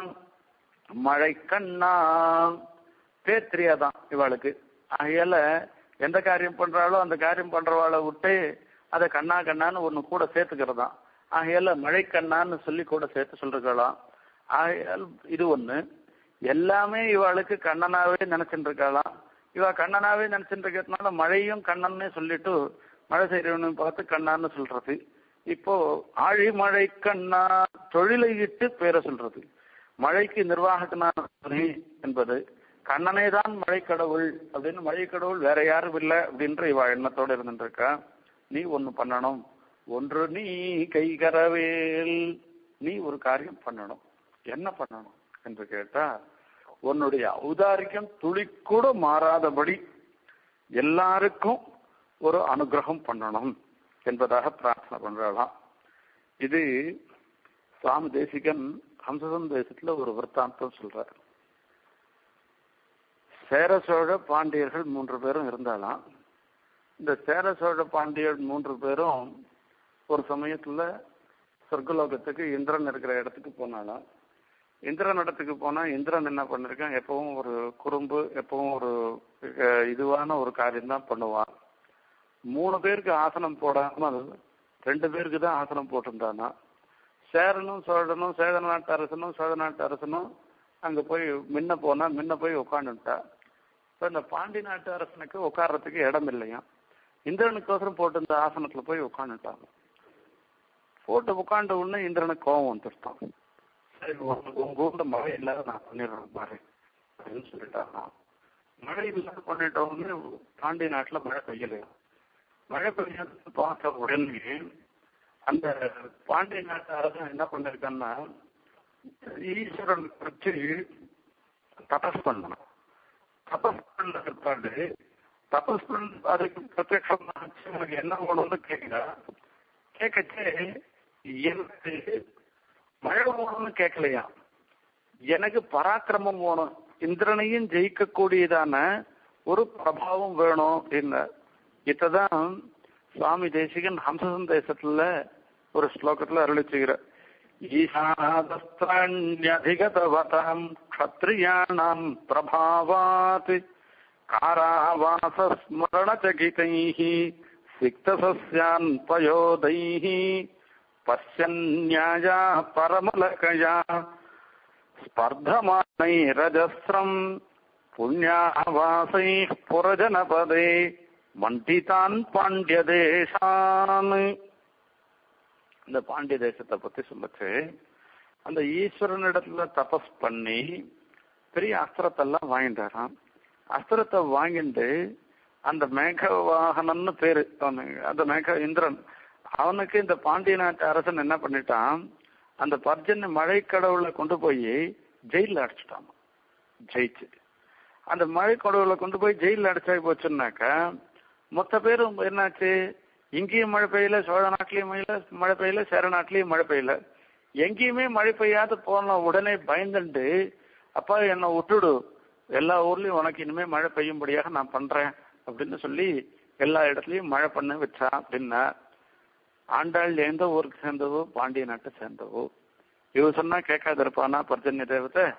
மழை கண்ணா பேர் தெரியாதான் இவாளுக்கு ஆகையால எந்த காரியம் பண்றாளோ அந்த காரியம் பண்றவாளை விட்டு அதை கண்ணா கண்ணான்னு ஒண்ணு கூட சேர்த்துக்கிறதாம் ஆகையால மழை கண்ணான்னு சொல்லி கூட சேர்த்து சொல்லிருக்கலாம் ஆகையால் இது ஒண்ணு எல்லாமே இவாளுக்கு கண்ணனாவே நினைச்சுட்டு இருக்கலாம் இவ கண்ணனாவே நினைச்சுட்டு இருக்கிறதுனால மழையும் கண்ணன்னே சொல்லிட்டு மழை செய்யறவனு பார்த்து கண்ணான்னு சொல்றது இப்போ ஆழி மழை கண்ணா தொழிலை இட்டு பேரை சொல்றது மழைக்கு நிர்வாகத்தினான என்பது கண்ணனே தான் மழை கடவுள் அப்படின்னு மழை கடவுள் வேற யாரும் இல்லை அப்படின்ற இவ எண்ணத்தோட இருந்துட்டு இருக்கா நீ ஒண்ணு பண்ணணும் ஒன்று நீ கைகரவேல் நீ ஒரு காரியம் பண்ணணும் என்ன பண்ணணும் என்று கேட்டா உன்னுடைய ஔதாரியம் துளி கூட மாறாதபடி எல்லாருக்கும் ஒரு அனுகிரகம் பண்ணணும் என்பதாக பிரார்த்தனை பண்றாளாம் இது சுவாமி தேசிகன் ஹம்சசன் தேசத்துல ஒரு விற்த்தாந்தம் சொல்றார் சேர சோழ பாண்டியர்கள் மூன்று பேரும் இருந்தாலாம் இந்த சேர சோழ பாண்டியர் மூன்று பேரும் ஒரு சமயத்துல சொர்க்கலோகத்துக்கு இந்திரன் இருக்கிற இடத்துக்கு போனாலாம் இந்திரன் இடத்துக்கு போனா இந்திரன் என்ன பண்ணிருக்கான் எப்பவும் ஒரு குறும்பு எப்பவும் ஒரு இதுவான ஒரு காரியம் தான் பண்ணுவான் மூணு பேருக்கு ஆசனம் போடாமல் ரெண்டு பேருக்கு தான் ஆசனம் போட்டிருந்தானா சேரனும் சோழனும் சேத நாட்டு அரசனும் சோழ நாட்டு அரசனும் அங்க போய் முன்ன போனா முன்ன போய் உட்காந்துட்டா இப்போ இந்த பாண்டி நாட்டு அரசனுக்கு உட்கார்றதுக்கு இடம் இல்லையா இந்திரனுக்கோசரம் போட்டு இந்த ஆசனத்துல போய் உட்காந்துட்டாங்க போட்டு உட்காண்ட உடனே இந்திரனுக்கு கோபம் வந்துருத்தான் சரி உங்க ஊர்ல மழை இல்லாத நான் பண்ணிடுறேன் பாரு அப்படின்னு சொல்லிட்டாங்க மழை இல்லாத பண்ணிட்ட உடனே பாண்டி நாட்டுல மழை பெய்யலையா மழை பெய்யாத பார்த்த உடனே அந்த பாண்டிய நாட்டு அரசன் என்ன பண்ணிருக்கான்னா ஈஸ்வரன் வச்சு தபஸ் பண்ணணும் தபஸ் பண்ண பிற்பாடு தபஸ் பண்ண அதுக்கு பிரத்யட்சம் உனக்கு என்ன வேணும்னு கேட்கிறா கேட்கச்சு எனக்கு மழை வேணும்னு கேட்கலையா எனக்கு பராக்கிரமம் வேணும் இந்திரனையும் ஜெயிக்கக்கூடியதான ஒரு பிரபாவம் வேணும் அப்படின்னு இதான் சுவாமி தேசிகன் ஹம்சசன் தேசத்துல ஒரு ஸ்லோகத்துல அருளி செய்கிற ஈசாதஸ்திரண்யதிகதவதாம் க்ஷத்ரியாணாம் பிரபாவாத் காராவாசஸ்மரணச்சகிதைः சிக்தசஸ்யான் பயோதைः பश्यन्याया परमलकया स्पर्धमानैरजस्रम् पुण्यावासैः पुरजनपदे மண்டிதான் பாண்டிய தேசான் இந்த பாண்டிய தேசத்தை பத்தி சொல்லச்சு அந்த ஈஸ்வரனிடத்துல தபஸ் பண்ணி பெரிய அஸ்திரத்தெல்லாம் வாங்கிட்டாராம் அஸ்திரத்தை வாங்கிட்டு அந்த மேக வாகனம்னு பேரு அவனுக்கு அந்த மேக இந்திரன் அவனுக்கு இந்த பாண்டிய நாட்டு அரசன் என்ன பண்ணிட்டான் அந்த பர்ஜன் மழை கடவுளை கொண்டு போய் ஜெயில அடைச்சிட்டான் ஜெயிச்சு அந்த மழை கடவுளை கொண்டு போய் ஜெயில அடைச்சாய் போச்சுன்னாக்கா மொத்த பேரும் என்னாச்சு இங்கேயும் மழை பெய்யல சோழ நாட்டிலையும் மழை மழை பெய்யல சேர நாட்டிலையும் மழை பெய்யல எங்கேயுமே மழை பெய்யாது போன உடனே பயந்துட்டு அப்பா என்னை விட்டுடு எல்லா ஊர்லயும் உனக்கு இனிமே மழை பெய்யும்படியாக நான் பண்றேன் அப்படின்னு சொல்லி எல்லா இடத்துலயும் மழை பண்ண வச்சா அப்படின்னா ஆண்டாள் எந்த ஊருக்கு சேர்ந்தவோ பாண்டிய நாட்டை சேர்ந்தவோ இவ சொன்னா கேட்காது இருப்பானா பர்ஜன்ய தேவத்தை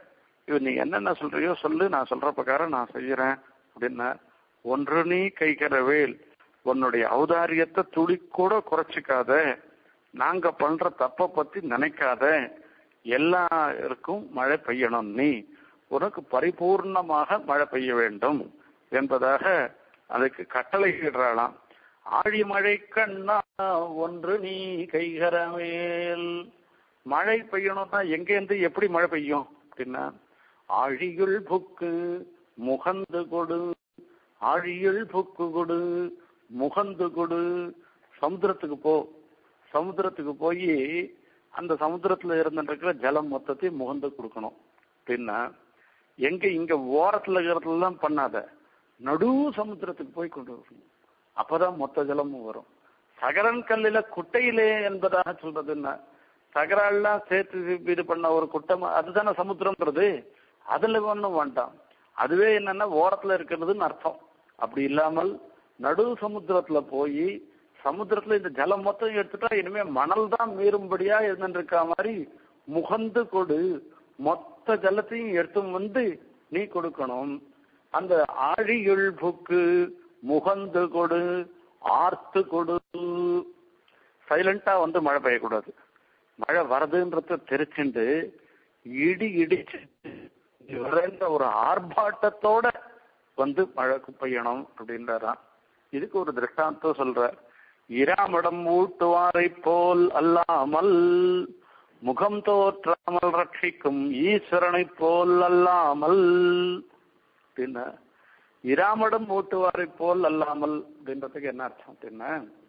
இவன் நீ என்னென்ன சொல்றியோ சொல்லு நான் சொல்ற பிரகாரம் நான் செய்யறேன் அப்படின்னா ஒன்று நீ கைகரவேல் உன்னுடைய ஔதாரியத்தை துளி கூட குறைச்சிக்காத நாங்க பண்ற தப்ப பத்தி நினைக்காத எல்லாருக்கும் மழை பெய்யணும் நீ உனக்கு பரிபூர்ணமாக மழை பெய்ய வேண்டும் என்பதாக அதுக்கு கட்டளையிடுறாளாம் ஆழிமழை கண்ணா ஒன்று நீ கைகரவேல் மழை பெய்யணும்னா எங்கேருந்து எப்படி மழை பெய்யும் அப்படின்னா ஆழியுள் புக்கு முகந்து கொடு ஆழியுள் புக்கு கொடு முகந்து கொடு சமுத்திரத்துக்கு போ சமுத்திரத்துக்கு போய் அந்த சமுத்திரத்துல இருந்துருக்கிற ஜலம் மொத்தத்தையும் முகந்து கொடுக்கணும் அப்படின்னா எங்க இங்க ஓரத்துல இருக்கிறதுலாம் பண்ணாத நடு சமுத்திரத்துக்கு போய் கொண்டு வரணும் அப்பதான் மொத்த ஜலமும் வரும் சகரன் கல்லில குட்டையிலே என்பதாக சொல்றதுன்னா சகரெல்லாம் சேர்த்து இது பண்ண ஒரு குட்டம் அதுதானே சமுத்திரம்ன்றது அதுல ஒன்றும் வேண்டாம் அதுவே என்னன்னா ஓரத்துல இருக்கிறதுன்னு அர்த்தம் அப்படி இல்லாமல் நடு சமுத்திரத்துல போய் சமுத்திரத்துல இந்த ஜலம் மொத்தம் எடுத்துட்டா இனிமே மணல் தான் மீறும்படியா இருந்துருக்க மாதிரி முகந்து கொடு மொத்த ஜலத்தையும் எடுத்து வந்து நீ கொடுக்கணும் அந்த ஆழியுள் புக்கு முகந்து கொடு ஆர்த்து கொடு சைலண்டா வந்து மழை பெய்யக்கூடாது மழை வருதுன்றத தெரிச்சுண்டு இடி இடிச்சு வரேன்ற ஒரு ஆர்ப்பாட்டத்தோட வந்து மழை பெய்யணும் அப்படின்றாராம் இதுக்கு ஒரு திருஷ்டாந்தம் சொல்ற இராமடம் ஊட்டுவாரை போல் அல்லாமல் முகம் தோற்றாமல் ரட்சிக்கும் ஈஸ்வரனை போல் அல்லாமல் அப்படின்னா இராமடம் ஊட்டுவாரை போல் அல்லாமல் அப்படின்றதுக்கு என்ன அர்த்தம் அப்படின்னா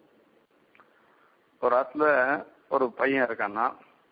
ஒரு ஆத்துல ஒரு பையன் இருக்கான்னா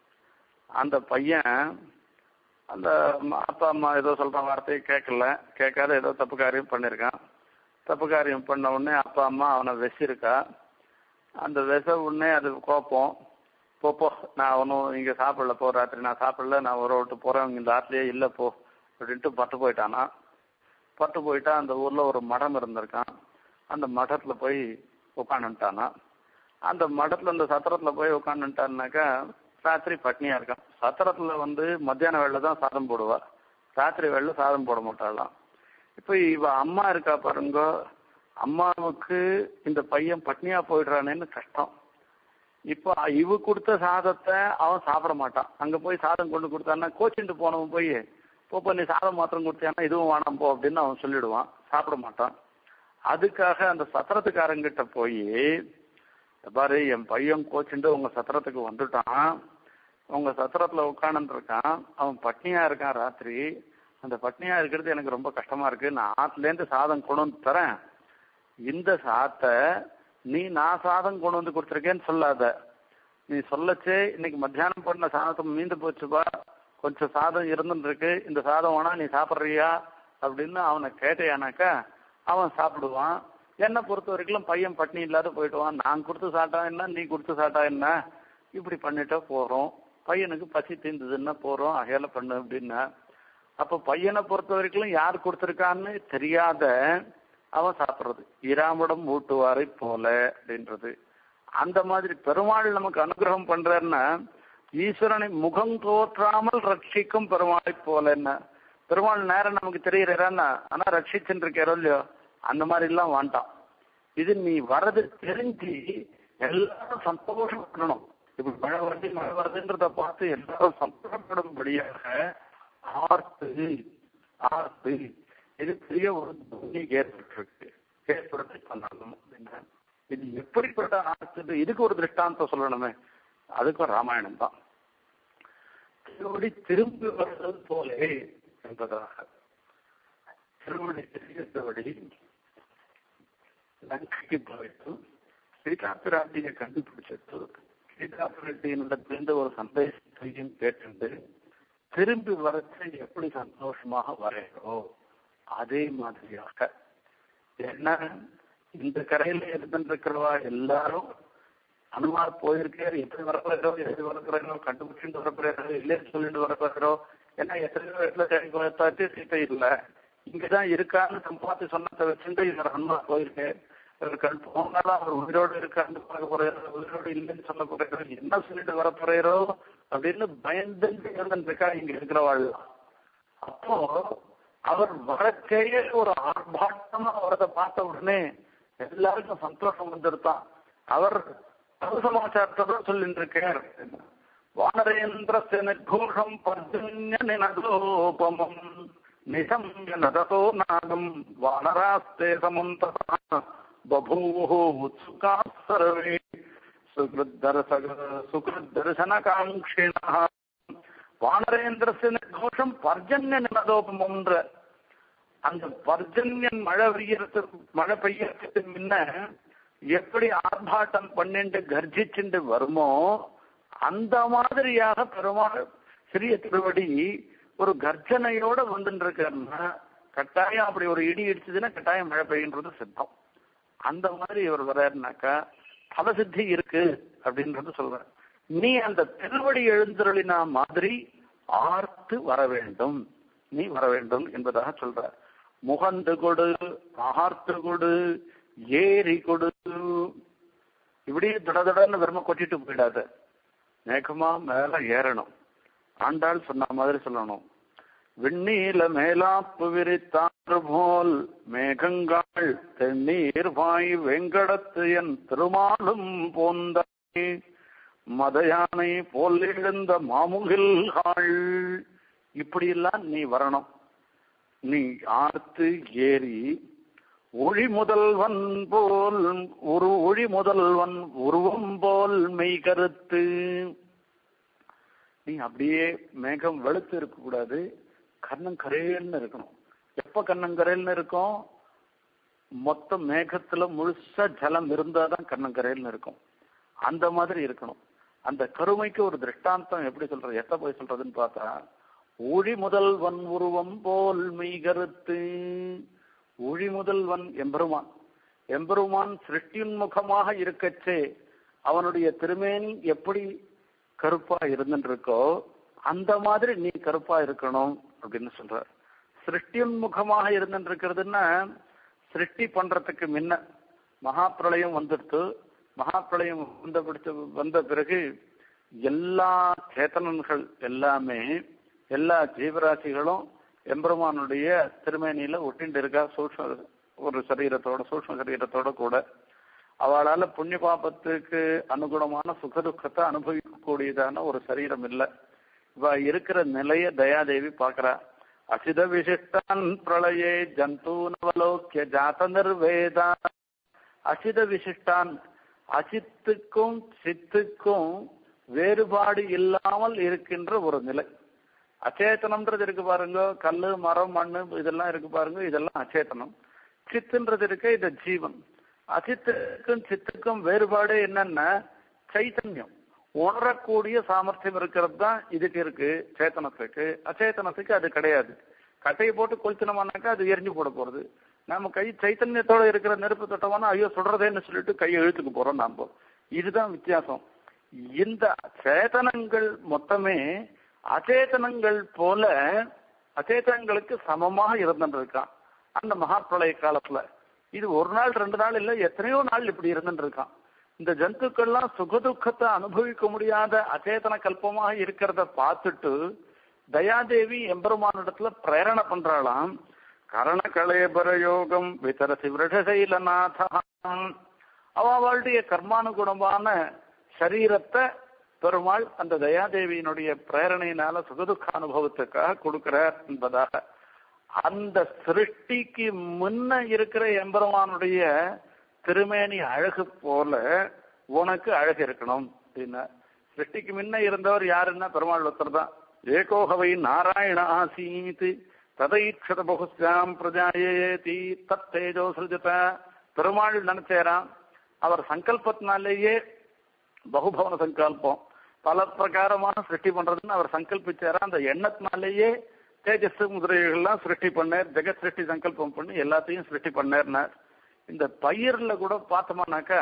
அந்த பையன் அந்த அப்பா அம்மா ஏதோ சொல்ற வார்த்தையை கேட்கல கேட்காத ஏதோ தப்பு காரியம் பண்ணியிருக்கான் தப்பு காரியம் பண்ண உடனே அப்பா அம்மா அவனை வெசிருக்கா அந்த விச உடனே அது கோப்பம் போ போ நான் ஒன்றும் இங்கே சாப்பிடல போ ராத்திரி நான் சாப்பிடல நான் ஒரு விட்டு போகிறேன் இந்த ஆத்துலேயே இல்லை போ அப்படின்ட்டு பட்டு போயிட்டானா பட்டு போயிட்டா அந்த ஊரில் ஒரு மடம் இருந்திருக்கான் அந்த மடத்தில் போய் உட்காந்துட்டானா அந்த மடத்தில் அந்த சத்திரத்தில் போய் உட்காந்துட்டான்னாக்கா ராத்திரி பட்னியாக இருக்கான் சத்திரத்தில் வந்து மத்தியான வேலை தான் சாதம் போடுவா ராத்திரி வேலை சாதம் போட மாட்டாளாம் இப்போ இவ அம்மா இருக்கா பாருங்க அம்மாவுக்கு இந்த பையன் பட்னியா போயிடுறானேன்னு கஷ்டம் இப்போ இவ கொடுத்த சாதத்தை அவன் சாப்பிட மாட்டான் அங்க போய் சாதம் கொண்டு கொடுத்தான்னா கோச்சிட்டு போனவன் போய் போப்போ நீ சாதம் மாத்திரம் கொடுத்தியானா இதுவும் வேணாம் போ அப்படின்னு அவன் சொல்லிடுவான் சாப்பிட மாட்டான் அதுக்காக அந்த சத்திரத்துக்காரங்கிட்ட போய் பாரு என் பையன் கோச்சுட்டு உங்க சத்திரத்துக்கு வந்துட்டான் உங்க சத்திரத்துல உட்காந்துட்டு இருக்கான் அவன் பட்னியா இருக்கான் ராத்திரி அந்த பட்னியா இருக்கிறது எனக்கு ரொம்ப கஷ்டமா இருக்கு நான் ஆத்துல இருந்து சாதம் கொண்டு வந்து தரேன் இந்த சாத்தை நீ நான் சாதம் கொண்டு வந்து கொடுத்துருக்கேன்னு சொல்லாத நீ சொல்லச்சே இன்னைக்கு மத்தியானம் பண்ண சாதத்தை மீந்து போச்சுப்பா கொஞ்சம் சாதம் இருந்துட்டு இருக்கு இந்த சாதம் வேணா நீ சாப்பிட்றியா அப்படின்னு அவனை கேட்டேயானாக்கா அவன் சாப்பிடுவான் என்னை பொறுத்த வரைக்கும் பையன் பட்னி இல்லாத போயிடுவான் நான் கொடுத்து சாப்பிட்டா என்ன நீ கொடுத்து சாப்பிட்டா என்ன இப்படி பண்ணிட்டா போறோம் பையனுக்கு பசி தீர்ந்ததுன்னா போறோம் அகையில பண்ணு அப்படின்னா அப்ப பையனை பொறுத்த வரைக்கும் யார் கொடுத்துருக்கான்னு தெரியாத அவன் சாப்பிட்றது இராமடம் ஊட்டுவாரை போல அப்படின்றது அந்த மாதிரி பெருமாள் நமக்கு அனுகிரகம் பண்றாருன்னா ஈஸ்வரனை முகம் தோற்றாமல் ரட்சிக்கும் பெருமாளை போல என்ன பெருமாள் நேரம் நமக்கு தெரிகிறான்னா ஆனா ரட்சிச்சுட்டு இருக்காரோ இல்லையோ அந்த மாதிரி எல்லாம் வேண்டாம் இது நீ வரது தெரிஞ்சு எல்லாரும் சந்தோஷப்படணும் இப்படி மழை வருது மழை வருதுன்றத பார்த்து எல்லாரும் சந்தோஷப்படும்படியாக ஆர்த்து ஆர்த்து இது பெரிய ஒரு துணி ஏற்பட்டிருக்கு ஏற்படுத்தி பண்ணணும் அப்படின்னா இது எப்படிப்பட்ட ஆர்த்து இதுக்கு ஒரு திருஷ்டாந்தம் சொல்லணுமே அதுக்கும் ராமாயணம் தான் திருவடி திரும்பி வருவது போலே என்பதாக திருவடி திருவடி லங்கைக்கு போயிட்டு சீதா பிராட்டியை கண்டுபிடிச்சிட்டு சீதா பிராட்டியினிடத்திலிருந்து ஒரு சந்தேகத்தையும் கேட்டு திரும்பி வரச்சு எப்படி சந்தோஷமாக வரையோ அதே மாதிரியாக என்ன இந்த கரையில இருந்துருக்கிறவா எல்லாரும் அனுமார் போயிருக்காரு எப்படி வரப்போறோ எப்படி வரப்போறோ கண்டுபிடிச்சிட்டு வரப்போறோ இல்லைன்னு சொல்லிட்டு வரப்போறோ ஏன்னா எத்தனையோ இடத்துல தேடி பார்த்தாச்சு சீட்டை இல்லை இங்கதான் இருக்கான்னு பார்த்து சொன்னதை வச்சுட்டு இவர் அனுமார் போயிருக்கேன் இவர்கள் போனாலும் அவர் உயிரோடு இருக்கான்னு பார்க்க போறாரோ உயிரோடு இல்லைன்னு சொல்ல போறாரோ என்ன சொல்லிட்டு வர போறாரோ அப்படின்னு பயந்து இருந்துருக்கா இங்க இருக்கிறவாள் அப்போ அவர் வாழ்க்கையே ஒரு ஆர்ப்பாட்டமா அவரதை பார்த்த உடனே எல்லாருக்கும் சந்தோஷம் வந்துருத்தான் அவர் அவர் சமாச்சாரத்தோட சொல்லிட்டு இருக்கார் வானரேந்திர நிர்கோஷம் பர்ஜன்ய நினதோபமம் நிசம்ய நததோ நாகம் வானராஸ்தே சமந்ததா பபூவோ உத்சுகா சர்வே சுகிருத்தர்சனகாங்கிண வானரேந்திரச நிர்கோஷம் பர்ஜன்ய நினதோபமம்ன்ற அந்த பர்ஜன்யன் மழை பெய்யறதுக்கு மழை பெய்யறதுக்கு முன்ன எப்படி ஆர்ப்பாட்டம் பண்ணிட்டு கர்ஜிச்சுட்டு வருமோ அந்த மாதிரியாக பெருமாள் சிறிய திருவடி ஒரு கர்ஜனையோட வந்துட்டு இருக்காருன்னா கட்டாயம் அப்படி ஒரு இடி இடிச்சதுன்னா கட்டாயம் மழை பெய்யுன்றது சித்தம் அந்த மாதிரி இவர் வர்றாருனாக்கா பலசித்தி இருக்கு அப்படின்றது சொல்றார் நீ அந்த திருவடி எழுந்தருளினா மாதிரி ஆர்த்து வர வேண்டும் நீ வர வேண்டும் என்பதாக சொல்ற முகந்து கொடு ஆர்த்து கொடு ஏறி கொடு இப்படியே தடதடன்னு வெறும கொட்டிட்டு போயிடாத மேகமா மேல ஏறணும் ஆண்டாள் சொன்ன மாதிரி சொல்லணும் விண்ணீல மேலாப்பு விரித்தாறு போல் மேகங்கள் தென்னீர் வாய் வெங்கடத்து என் திருமாலும் போந்தாய் மதயானை போல் எழுந்த மாமுகில்கள் இப்படியெல்லாம் நீ வரணும் நீ ஆர்த்து ஏறி ஒளி முதல்வன் போல் ஒரு ஒளி முதல்வன் உருவம் போல் மெய் கருத்து நீ அப்படியே மேகம் வெளுத்து இருக்க கூடாது கண்ணம் கரையல்னு இருக்கணும் எப்ப கண்ணம் கரையல்னு இருக்கும் மொத்த மேகத்துல முழுசா ஜலம் இருந்தாதான் கண்ணம் கரையல்னு இருக்கும் அந்த மாதிரி இருக்கணும் அந்த கருமைக்கு ஒரு திருஷ்டாந்தம் எப்படி சொல்றது எத்த போய் சொல்றதுன்னு பார்த்தா ஒளி முதல்வன் உருவம் போல் மெய் கருத்து ஒளி முதல்வன் எம்பெருமான் எம்பெருமான் சிருஷ்டியுன்முகமாக இருக்கச்சே அவனுடைய திருமேனி எப்படி கருப்பா இருந்துருக்கோ அந்த மாதிரி நீ கருப்பா இருக்கணும் அப்படின்னு சொல்றார் சிருஷ்டியுன்முகமாக இருந்துருக்கிறதுன்னா சிருஷ்டி பண்றதுக்கு முன்ன மகா பிரளயம் வந்துடுத்து மகா பிரளயம் வந்த பிடிச்ச வந்த பிறகு எல்லா சேத்தனன்கள் எல்லாமே எல்லா ஜீவராசிகளும் எம்பெருமானுடைய திருமேனியில ஒட்டிண்டு இருக்கா சூக்ம ஒரு சரீரத்தோட சூக்ம சரீரத்தோட கூட அவளால புண்ணிய பாபத்துக்கு அனுகுணமான சுகதுக்கத்தை அனுபவிக்கக்கூடியதான ஒரு சரீரம் இல்லை இவ இருக்கிற நிலைய தயாதேவி பாக்குறா அசித விசிஷ்டான் பிரளயே ஜந்து நவலோக்கிய ஜாத நிர்வேதா அசித விசிஷ்டான் அசித்துக்கும் சித்துக்கும் வேறுபாடு இல்லாமல் இருக்கின்ற ஒரு நிலை அச்சேதனம்ன்றது இருக்கு பாருங்க கல்லு மரம் மண்ணு இதெல்லாம் இருக்கு பாருங்க இதெல்லாம் அச்சேதனம் சித்துன்றது இருக்கு இது ஜீவன் அசித்துக்கும் சித்துக்கும் வேறுபாடு என்னன்னா சைத்தன்யம் உணரக்கூடிய சாமர்த்தியம் இருக்கிறது தான் இதுக்கு இருக்கு சேத்தனத்துக்கு அச்சேதனத்துக்கு அது கிடையாது கட்டையை போட்டு கொளுத்தினோம்னாக்கா அது எரிஞ்சு போட போறது நம்ம கை சைத்தன்யத்தோட இருக்கிற நெருப்பு தொட்டோம்னா ஐயோ சொல்றதேன்னு சொல்லிட்டு கையை இழுத்துக்கு போறோம் நாம இதுதான் வித்தியாசம் இந்த சேதனங்கள் மொத்தமே அச்சேதனங்கள் போல அச்சேதனங்களுக்கு சமமாக இருந்துருக்கான் அந்த மகா பிரளய காலத்துல இது ஒரு நாள் ரெண்டு நாள் இல்ல எத்தனையோ நாள் இப்படி இருந்துட்டு இருக்கான் இந்த ஜந்துக்கள்லாம் சுகதுக்கத்தை அனுபவிக்க முடியாத அச்சேதன கல்பமாக இருக்கிறத பார்த்துட்டு தயாதேவி எம்பெருமானிடத்துல பிரேரணை பண்றாளாம் கரண கலேபர யோகம் விதரசி விரடசைலநாதம் அவளுடைய கர்மானுகுணமான சரீரத்தை பெருமாள் அந்த தயாதேவியினுடைய பிரேரணையினால சுகதுக்க அனுபவத்துக்காக கொடுக்கிறார் என்பதாக அந்த சிருஷ்டிக்கு முன்ன இருக்கிற எம்பெருமானுடைய திருமேனி அழகு போல உனக்கு அழகு இருக்கணும் அப்படின்னா சிருஷ்டிக்கு முன்ன இருந்தவர் யாருன்னா பெருமாள் ஒருத்தர் தான் ஏகோகவை நாராயண ஆசீத் ததைக்ஷத பகுஸ்யாம் பிரஜாயேதி தத் தேஜோ சிருஜத பெருமாள் நினைச்சேராம் அவர் சங்கல்பத்தினாலேயே பகுபவன சங்கல்பம் பல பிரகாரமான சிருஷ்டி பண்றதுன்னு அவர் சங்கல்பிச்சாரா அந்த எண்ணத்தினாலேயே தேஜஸ் முதலீடுகள்லாம் சிருஷ்டி பண்ணார் ஜெகத் சிருஷ்டி சங்கல்பம் பண்ணி எல்லாத்தையும் சிருஷ்டி பண்ணார்னார் இந்த பயிர்ல கூட பார்த்தோம்னாக்கா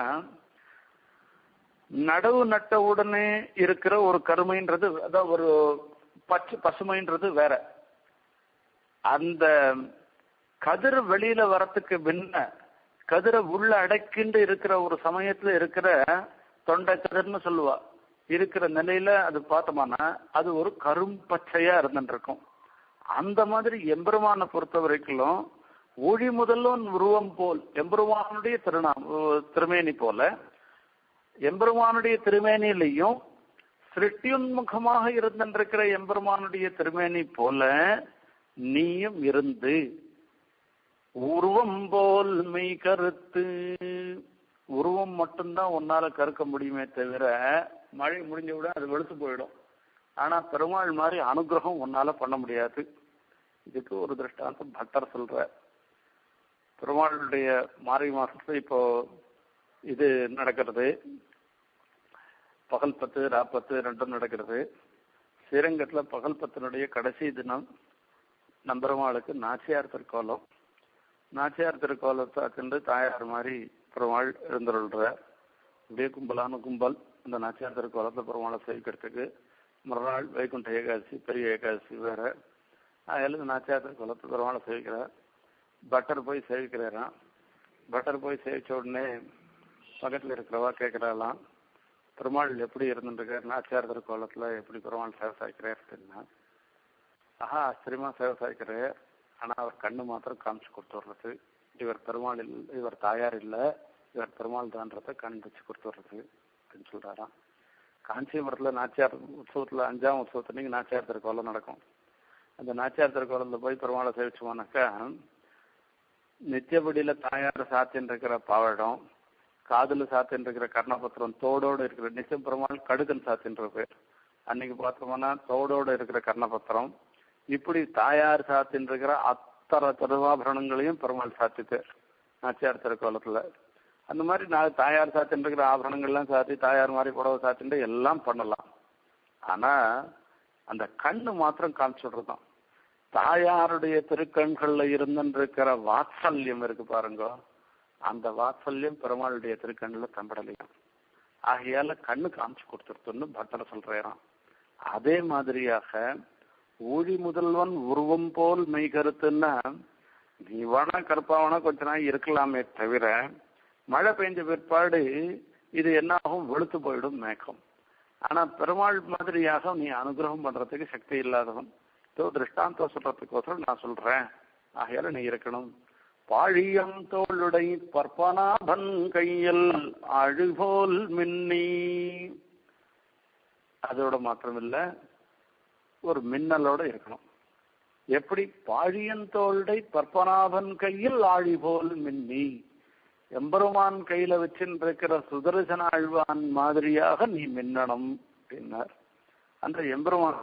நடவு நட்ட உடனே இருக்கிற ஒரு கருமைன்றது அதான் ஒரு பச்சை பசுமைன்றது வேற அந்த கதிர் வெளியில வரத்துக்கு முன்ன கதிரை உள்ள அடைக்கிண்டு இருக்கிற ஒரு சமயத்துல இருக்கிற தொண்டை கதிர்னு சொல்லுவா இருக்கிற நிலையில அது பார்த்தோம்னா அது ஒரு கரும் பச்சையா இருந்துட்டு இருக்கும் அந்த மாதிரி எம்பெருமானை பொறுத்த வரைக்கும் ஒளி முதல்வன் உருவம் போல் எம்பெருமானுடைய திருநாம் திருமேனி போல எம்பெருமானுடைய திருமேனிலையும் சிருஷ்டியுன்முகமாக இருந்திருக்கிற எம்பெருமானுடைய திருமேனி போல நீயும் இருந்து உருவம் போல் மெய் கருத்து உருவம் மட்டும்தான் உன்னால கருக்க முடியுமே தவிர மழை முடிஞ்ச விட அது வெளுத்து போயிடும் ஆனா பெருமாள் மாதிரி அனுகிரகம் உன்னால பண்ண முடியாது இதுக்கு ஒரு திருஷ்டாந்தம் பட்டர் சொல்ற பெருமாளுடைய மாரி மாசத்துல இப்போ இது நடக்கிறது பகல் பத்து ராப்பத்து ரெண்டும் நடக்கிறது ஸ்ரீரங்கத்துல பகல் பத்தினுடைய கடைசி தினம் நம்பெருமாளுக்கு நாச்சியார் திருக்கோலம் நாச்சியார் திருக்கோலத்தை கண்டு தாயார் மாதிரி பெருமாள் எழுந்துருள்ற அப்படியே கும்பலான கும்பல் இந்த நாச்சியார் திருக்கோலத்தை பெருமாளை சேவிக்கிறதுக்கு மறுநாள் வைகுண்ட ஏகாதசி பெரிய ஏகாதசி வேற அதில் நாச்சியார் திருக்கோலத்தை பெருமாளை சேவிக்கிறார் பட்டர் போய் சேவிக்கிறாராம் பட்டர் போய் சேவிச்ச உடனே பக்கத்தில் இருக்கிறவா கேட்குறாலாம் பெருமாள் எப்படி இருந்துருக்கார் நாச்சியார் திருக்கோலத்தில் எப்படி பெருமாள் சேவை சாய்க்கிறார் அப்படின்னா ஆஹா ஆச்சரியமா சேவை சாய்க்கிறார் ஆனால் அவர் கண்ணு மாத்திரம் காமிச்சு கொடுத்துட்றது இவர் பெருமாள் இல்லை இவர் தாயார் இல்லை இவர் பெருமாள் தான்றதை காண்பிச்சு கொடுத்துட்றது அப்படின்னு சொல்றாராம் காஞ்சிபுரத்தில் நாச்சியார் உற்சவத்தில் அஞ்சாம் உற்சவத்தன்னைக்கு நாச்சியார் திருக்கோலம் நடக்கும் அந்த நாச்சியார் திருக்கோலத்தில் போய் பெருமாளை சேவிச்சோம்னாக்கா நித்தியபடியில தாயார் சாத்தின்னு இருக்கிற பாவடம் காதுல சாத்தின்னு இருக்கிற கர்ணபத்திரம் தோடோடு இருக்கிற நிச்சயம் பெருமாள் கடுக்கன் சாத்தின்ற பேர் அன்னைக்கு பார்த்தோம்னா தோடோடு இருக்கிற கர்ணபத்திரம் இப்படி தாயார் சாத்தின்னு இருக்கிற அத்தனை திருவாபரணங்களையும் பெருமாள் சாத்திட்டு நாச்சியார் திருக்கோலத்துல அந்த மாதிரி நான் தாயார் சாத்தின்னு இருக்கிற ஆபரணங்கள்லாம் சாத்தி தாயார் மாதிரி புடவை சாத்திட்டு எல்லாம் பண்ணலாம் ஆனா அந்த கண்ணு மாத்திரம் காமிச்சுடுறதான் தாயாருடைய திருக்கண்கள்ல இருந்துருக்கிற வாத்சல்யம் இருக்கு பாருங்க அந்த வாத்சல்யம் பெருமாளுடைய திருக்கண்ணுல தம்படலையும் ஆகையால கண்ணு காமிச்சு கொடுத்துருத்துன்னு பட்டர் சொல்றாராம் அதே மாதிரியாக ஊழி முதல்வன் உருவம் போல் மெய் கருத்துன்னா நீ வேணா கருப்பாவனா கொஞ்ச நாள் இருக்கலாமே தவிர மழை பெஞ்ச பிற்பாடு இது என்ன ஆகும் வெளுத்து போயிடும் மேகம் ஆனா பெருமாள் மாதிரியாக நீ அனுகிரகம் பண்றதுக்கு சக்தி இல்லாதவன் இதோ திருஷ்டாந்தம் சொல்றதுக்கோசரம் நான் சொல்றேன் ஆகையால நீ இருக்கணும் பாழியம் தோளுடை பற்பனாபன் கையில் அழுபோல் மின்னி அதோட மாத்திரமில்ல ஒரு மின்னலோட இருக்கணும் எப்படி பாழியந்தோளுடை பற்பனாபன் கையில் ஆழி போல் மின்னி எம்பெருமான் கையில வச்சிருக்கிற சுதர்சன ஆழ்வான் மாதிரியாக நீ மின்னணும் அப்படின்னார் அந்த எம்பெருமான்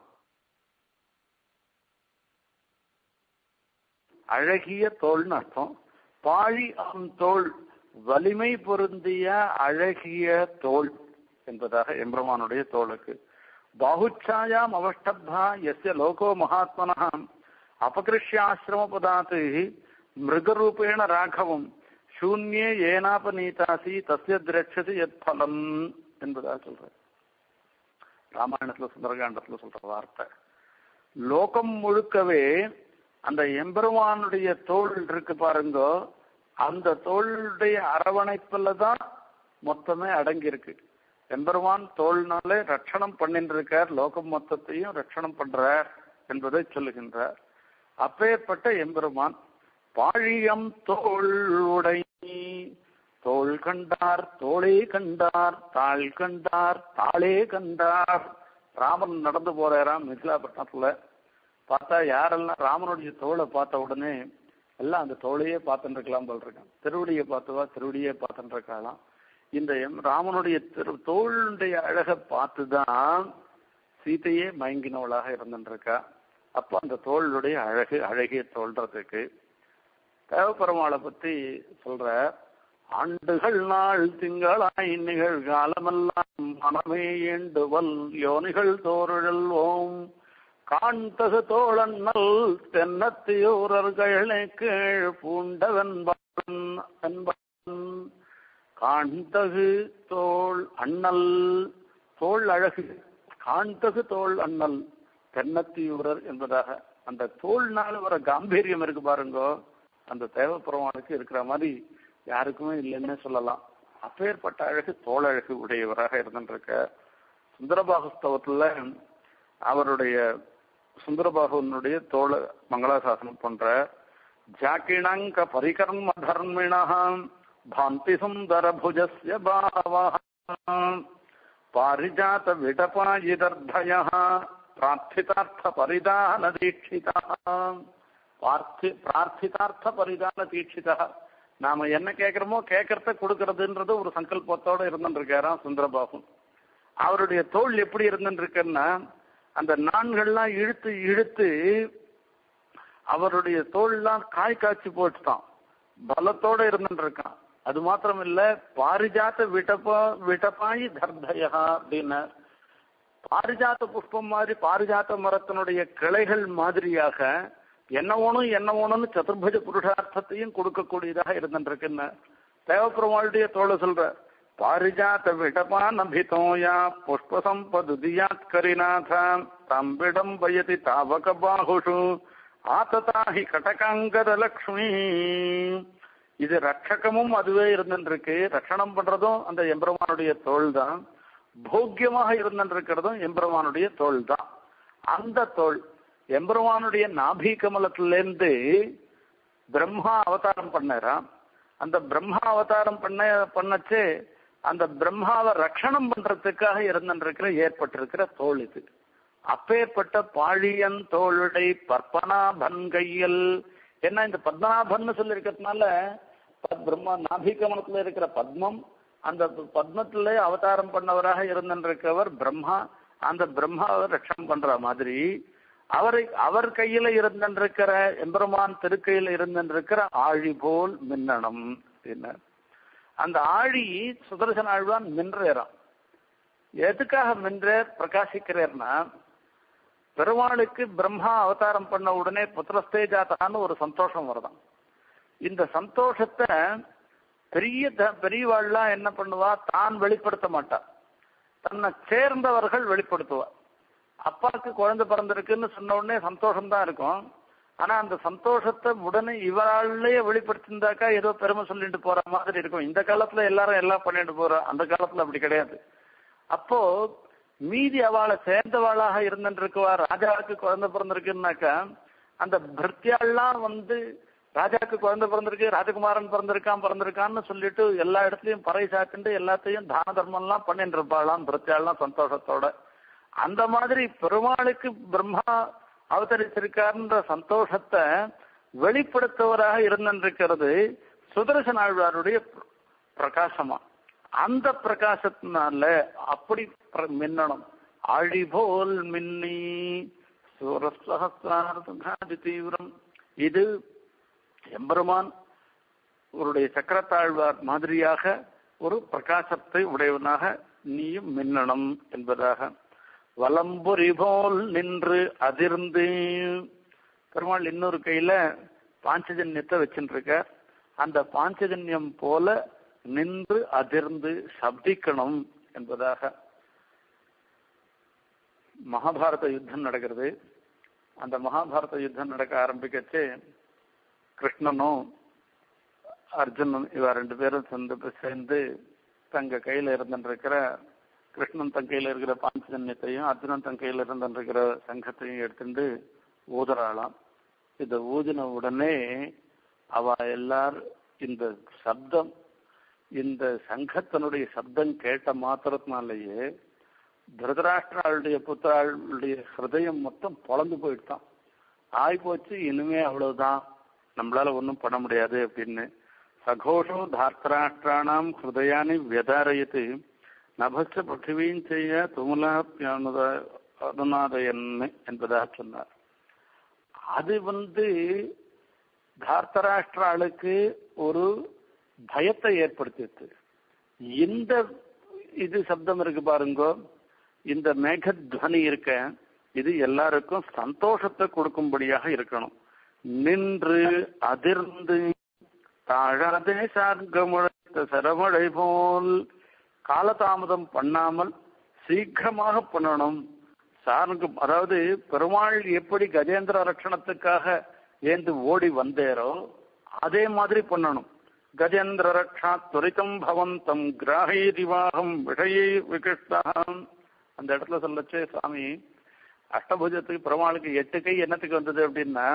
அழகிய தோல்னு அர்த்தம் பாழி அம் தோல் வலிமை பொருந்திய அழகிய தோல் என்பதாக எம்பெருமானுடைய தோளுக்கு பாகுச்சாயாம் அவஷ்டப்தா எஸ்ய லோகோ மகாத்மனா அபகிருஷ்யாசிரமபதாத் மிருகரூபேண ராഘவம் சூன்யே ஏனாபநீதாசி தஸ்ய திரட்சது எத் பலம் என்பதாக சொல்ற ராமாயணத்துல சுந்தரகாண்டத்துல சொல்ற வார்த்தை லோகம் முழுக்கவே அந்த எம்பெருமானுடைய தோல் இருக்கு பாருங்க அந்த தோளுடைய அரவணைப்புல தான் மொத்தமே அடங்கி இருக்கு எம்பெருமான் தோல்னாலே ரட்சணம் பண்ணிட்டு இருக்கார் லோகம் மொத்தத்தையும் ரட்சணம் பண்றார் என்பதை சொல்லுகின்றார் அப்பேற்பட்ட எம்பெருமான் பாழியம் தோள் உடை தோள் கண்டார் தோளே கண்டார் தாள் கண்டார் தாளே கண்டார் ராமன் நடந்து போறாராம் மிथिलाப்பட்டினத்துல பார்த்தா யாரெல்லாம் ராமனுடைய தோளை பார்த்த உடனே எல்லாம் அந்த தோளையே பார்த்துட்டு இருக்கலாம் போல் இருக்கான் திருவடியை பார்த்தவா திருவடியே பார்த்துட்டு இருக்கலாம் இந்த எம் ராமனுடைய திரு தோளுடைய அழகை பார்த்துதான் சீதையே மயங்கினவளாக இருந்துருக்கா அப்போ அந்த தோளுடைய அழகு அழகிய தோல்றதுக்கு தேவப்பெருமாளை பத்தி சொல்ற ஆண்டுகள் நாள் திங்களாய் நிகழ் காலமெல்லாம் மனமே ஏண்டுவல் யோனிகள் தோறுழல்வோம் காண்தகு தோழன்னல் தென்னத்தியூரர்களே கீழ் பூண்டவன்பன் என்பன் காண்தகு தோள் அண்ணல் தோள் அழகு காண்தகு தோள் அண்ணல் தென்னத்தியூரர் என்பதாக அந்த தோல்னால வர காம்பீரியம் இருக்கு பாருங்கோ அந்த தேவப்பெருமானுக்கு இருக்கிற மாதிரி யாருக்குமே இல்லைன்னு சொல்லலாம் அப்பேற்பட்ட அழகு தோழழகு உடையவராக இருந்துருக்க சுந்தரபாகஸ்தவத்துல அவருடைய சுந்தரபாகுனுடைய தோள மங்களாசாசனம் பண்ற ஜாக்கிணங்க பரிகர்ம தர்மிணாம் பாந்தி சுந்தர புஜஸ்ய பாவா பாரிஜாத விடபாயிதர்தய பிரார்த்திதார்த்த பரிதான தீட்சிதா பார்த்தி பிரார்த்திதார்த்த பரிதான தீட்சிதா நாம என்ன கேட்கிறோமோ கேட்கறத கொடுக்கறதுன்றது ஒரு சங்கல்பத்தோட இருந்துருக்காராம் சுந்தரபாபு அவருடைய தோல் எப்படி இருந்துருக்குன்னா அந்த நான்கள்லாம் இழுத்து இழுத்து அவருடைய தோல்லாம் காய் காய்ச்சி போட்டுட்டான் பலத்தோட இருந்துருக்கான் அது மாத்திரம் இல்ல பாரிஜாத்த விட்டப்பா விட்டப்பாயி தர்தயா அப்படின்னு பாரிஜாத்த புஷ்பம் மாதிரி பாரிஜாத்த மரத்தினுடைய கிளைகள் மாதிரியாக என்ன வேணும் என்ன வேணும்னு சதுர்புஜ புருஷார்த்தத்தையும் கொடுக்கக்கூடியதாக இருந்துருக்குன்னு தேவப்பெருமாளுடைய தோழ சொல்ற பாரிஜாத்த விடபான் அபிதோயா புஷ்ப சம்பதுதியாத் கரிநாத தம்பிடம் பயதி தாவக பாகுஷு ஆத்ததாஹி கடகாங்கத லக்ஷ்மி இது ரட்சகமும் அதுவே இருந்துருக்கு ரட்சணம் பண்றதும் அந்த எம்பெருமானுடைய தோல் தான் போக்கியமாக இருந்துருக்கிறதும் எம்பெருமானுடைய தோல் தான் அந்த தோல் எம்பெருமானுடைய நாபி கமலத்திலேருந்து பிரம்மா அவதாரம் பண்ணாராம் அந்த பிரம்மா அவதாரம் பண்ண பண்ணச்சு அந்த பிரம்மாவை ரட்சணம் பண்றதுக்காக இருந்துருக்கிற ஏற்பட்டிருக்கிற தோல் இது அப்பேற்பட்ட பாழியன் தோளுடை பற்பனாபன் கையல் ஏன்னா இந்த பத்மநாபன் சொல்லி இருக்கிறதுனால பிரம்மா நாபி கமலத்துல இருக்கிற பத்மம் அந்த பத்மத்திலே அவதாரம் பண்ணவராக இருந்திருக்கிறவர் பிரம்மா அந்த பிரம்மாவை ரட்சணம் பண்ற மாதிரி அவரை அவர் கையில இருந்திருக்கிற எம்பெருமான் திருக்கையில இருந்திருக்கிற ஆழி போல் மின்னணும் அப்படின்னார் அந்த ஆழி சுதர்சன ஆழ்வான் மின்றேறான் எதுக்காக மின்றார் பிரகாசிக்கிறார்னா பெருமாளுக்கு பிரம்மா அவதாரம் பண்ண உடனே புத்திரஸ்தே ஜாத்தான்னு ஒரு சந்தோஷம் வருதான் இந்த சந்தோஷத்தை பெரிய பெரியவாள்லாம் என்ன பண்ணுவா தான் வெளிப்படுத்த மாட்டா தன்னை சேர்ந்தவர்கள் வெளிப்படுத்துவா அப்பாவுக்கு குழந்தை பிறந்திருக்குன்னு சொன்ன உடனே சந்தோஷம் தான் இருக்கும் ஆனா அந்த சந்தோஷத்தை உடனே இவராலேயே வெளிப்படுத்திருந்தாக்கா ஏதோ பெருமை சொல்லிட்டு போற மாதிரி இருக்கும் இந்த காலத்துல எல்லாரும் எல்லாம் பண்ணிட்டு போறோம் அந்த காலத்துல அப்படி கிடையாது அப்போ மீதி அவளை சேர்ந்தவாளாக இருந்துருக்குவா ராஜாவுக்கு குழந்தை பிறந்திருக்குன்னாக்கா அந்த பிருத்தியாள்லாம் வந்து ராஜாவுக்கு குழந்தை பிறந்திருக்கு ராஜகுமாரன் பிறந்திருக்கான் பிறந்திருக்கான்னு சொல்லிட்டு எல்லா இடத்துலயும் பறை சாத்துட்டு எல்லாத்தையும் தான தர்மம்லாம் பண்ணிட்டு இருப்பாளாம் பிருத்தியாள்லாம் சந்தோஷத்தோட அந்த மாதிரி பெருமாளுக்கு பிரம்மா அவதரிச்சிருக்காருன்ற சந்தோஷத்தை வெளிப்படுத்துவராக இருந்திருக்கிறது சுதர்சன ஆழ்வாருடைய பிரகாசமா அந்த பிரகாசத்தினால அப்படி மின்னணும் ஆழி போல் மின்னி சூரசகசிராதி தீவிரம் இது எம்பெருமான் அவருடைய சக்கரத்தாழ்வார் மாதிரியாக ஒரு பிரகாசத்தை உடையவனாக நீயும் மின்னணும் என்பதாக வலம்புரி போல் நின்று அதிர்ந்து பெருமாள் இன்னொரு கையில பாஞ்சஜன்யத்தை வச்சுருக்க அந்த பாஞ்சஜன்யம் போல நின்று அதிர்ந்து சப்திக்கணும் என்பதாக மகாபாரத யுத்தம் நடக்கிறது அந்த மகாபாரத யுத்தம் நடக்க ஆரம்பிக்கச்சு கிருஷ்ணனும் அர்ஜுனன் இவ ரெண்டு பேரும் சேர்ந்து சேர்ந்து தங்க கையில இருந்துருக்கிற கிருஷ்ணன் தன் கையில இருக்கிற பாஞ்சஜன்யத்தையும் அர்ஜுனன் தன் கையில இருந்துருக்கிற சங்கத்தையும் எடுத்துட்டு ஊதுறாளாம் இத ஊதின உடனே அவ எல்லாரும் இந்த சப்தம் இந்த சங்கத்தினுடைய சப்தம் கேட்ட மாத்திரத்தினாலேயே திருதராஷ்டிராளுடைய புத்திராளுடைய ஹிருதயம் மொத்தம் பொழந்து போயிட்டான் ஆயிப்போச்சு இனிமே அவ்வளவுதான் நம்மளால ஒன்றும் பண்ண முடியாது அப்படின்னு சகோஷோ தார்த்தராஷ்டிராணாம் ஹிருதயானி வியதாரயத்து நபஸ்ட பிருத்திவியும் செய்ய துமுலா அனுநாதயன் என்பதாக சொன்னார் அது வந்து தார்த்தராஷ்டிராளுக்கு ஒரு பயத்தை ஏற்படுத்தியது இந்த இது சப்தம் இருக்கு பாருங்க இந்த மேகத்வனி இருக்க இது எல்லாருக்கும் சந்தோஷத்தை கொடுக்கும்படியாக இருக்கணும் நின்று அதிர்ந்து தாழாதே சார்கமுழைத்த சரமழை போல் காலதாமதம் பண்ணாமல் சீக்கிரமாக பண்ணணும் சார்கம் அதாவது பெருமாள் எப்படி கஜேந்திர ரட்சணத்துக்காக ஏந்து ஓடி வந்தேரோ அதே மாதிரி பண்ணணும் கஜேந்திர ரக்ஷா துரிதம் பவந்தம் கிராகை திவாகம் விஷயை விகிருஷ்டாம் அந்த இடத்துல சொல்லச்சே சுவாமி அஷ்டபுஜத்துக்கு பெருமாளுக்கு எட்டு கை என்னத்துக்கு வந்தது அப்படின்னா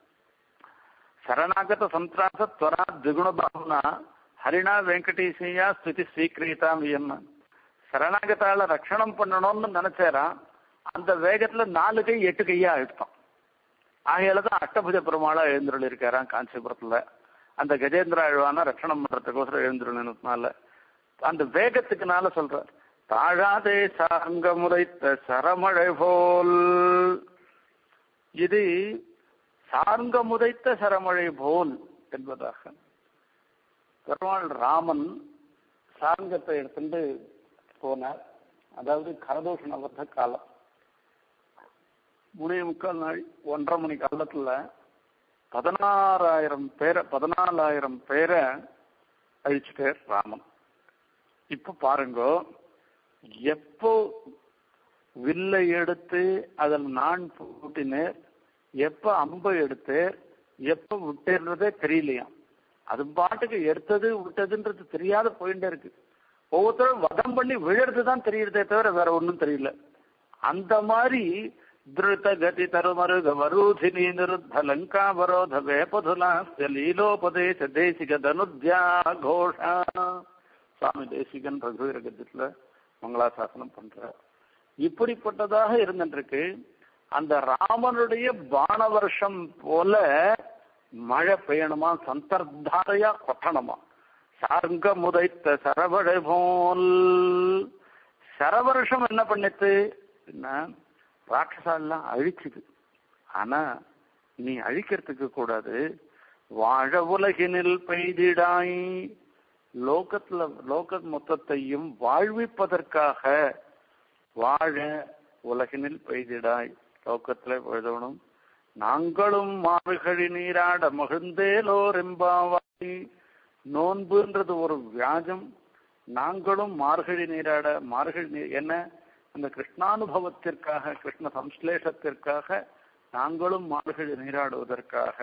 சரணாகத சந்திராச துவரா திகுணபாவனா ஹரிணா வெங்கடேசையா ஸ்துதி ஸ்வீகிரீதாம் என்ன சரணாகத்தால ரட்சணம் பண்ணணும்னு நினைச்சாராம் அந்த வேகத்துல நாலு கை எட்டு கையா ஆயிடுத்தான் ஆகையால தான் அஷ்டபுஜ பெருமாளா எழுந்துருள் இருக்காராம் காஞ்சிபுரத்துல அந்த கஜேந்திர ஆழ்வான ரட்சணம் பண்றதுக்கோசரம் எழுந்துருள்னால அந்த வேகத்துக்குனால சொல்றார் தாழாதே சாங்க முறைத்த சரமழை போல் இது சார்ங்க முதைத்த சரமழை போல் என்பதாக பெருமாள் ராமன் சார்ங்கத்தை எடுத்துட்டு போனார் அதாவது கரதோஷண வர்த்த காலம் மூணே முக்கால் நாள் ஒன்றரை மணி காலத்துல பதினாறாயிரம் பேரை பதினாலாயிரம் பேரை அழிச்சுட்டார் ராமன் இப்ப பாருங்க எப்போ வில்லை எடுத்து அதில் நான் பூட்டினேர் எப்ப அம்பை எடுத்து எப்ப விட்டுறதே தெரியலையாம் அது பாட்டுக்கு எடுத்தது விட்டதுன்றது தெரியாத போயிட்டே இருக்கு ஒவ்வொருத்தரும் வதம் பண்ணி விழறது தான் தெரியுறதே தவிர வேற ஒன்றும் தெரியல அந்த மாதிரி திருத்த கதி தருமருக வரூதினி நிருத்த லங்காவரோத வேபதுலாஸ்ய லீலோபதேச தேசிக தனுத்யா கோஷா சுவாமி தேசிகன் ரகுவீர கத்தியத்துல மங்களாசாசனம் பண்றார் இப்படிப்பட்டதாக இருந்துருக்கு அந்த ராமனுடைய பான வருஷம் போல மழை பெய்யணுமா சந்தர்தாரையா கொட்டணுமா சார்ங்க முதைத்த சரவழை போல் சரவருஷம் என்ன பண்ணித்து ராட்சசாலாம் அழிச்சுது ஆனா நீ அழிக்கிறதுக்கு கூடாது வாழ உலகினில் பெய்திடாய் லோகத்துல லோக மொத்தத்தையும் வாழ்விப்பதற்காக வாழ உலகினில் பெய்திடாய் லோகத்துல எழுதணும் நாங்களும் மாறுகழி நீராட மகிழ்ந்தேலோர் எம்பாவாய் நோன்புன்றது ஒரு வியாஜம் நாங்களும் மார்கழி நீராட மார்கழி நீர் என்ன அந்த கிருஷ்ணானுபவத்திற்காக கிருஷ்ண சம்ஸ்லேஷத்திற்காக நாங்களும் மார்கழி நீராடுவதற்காக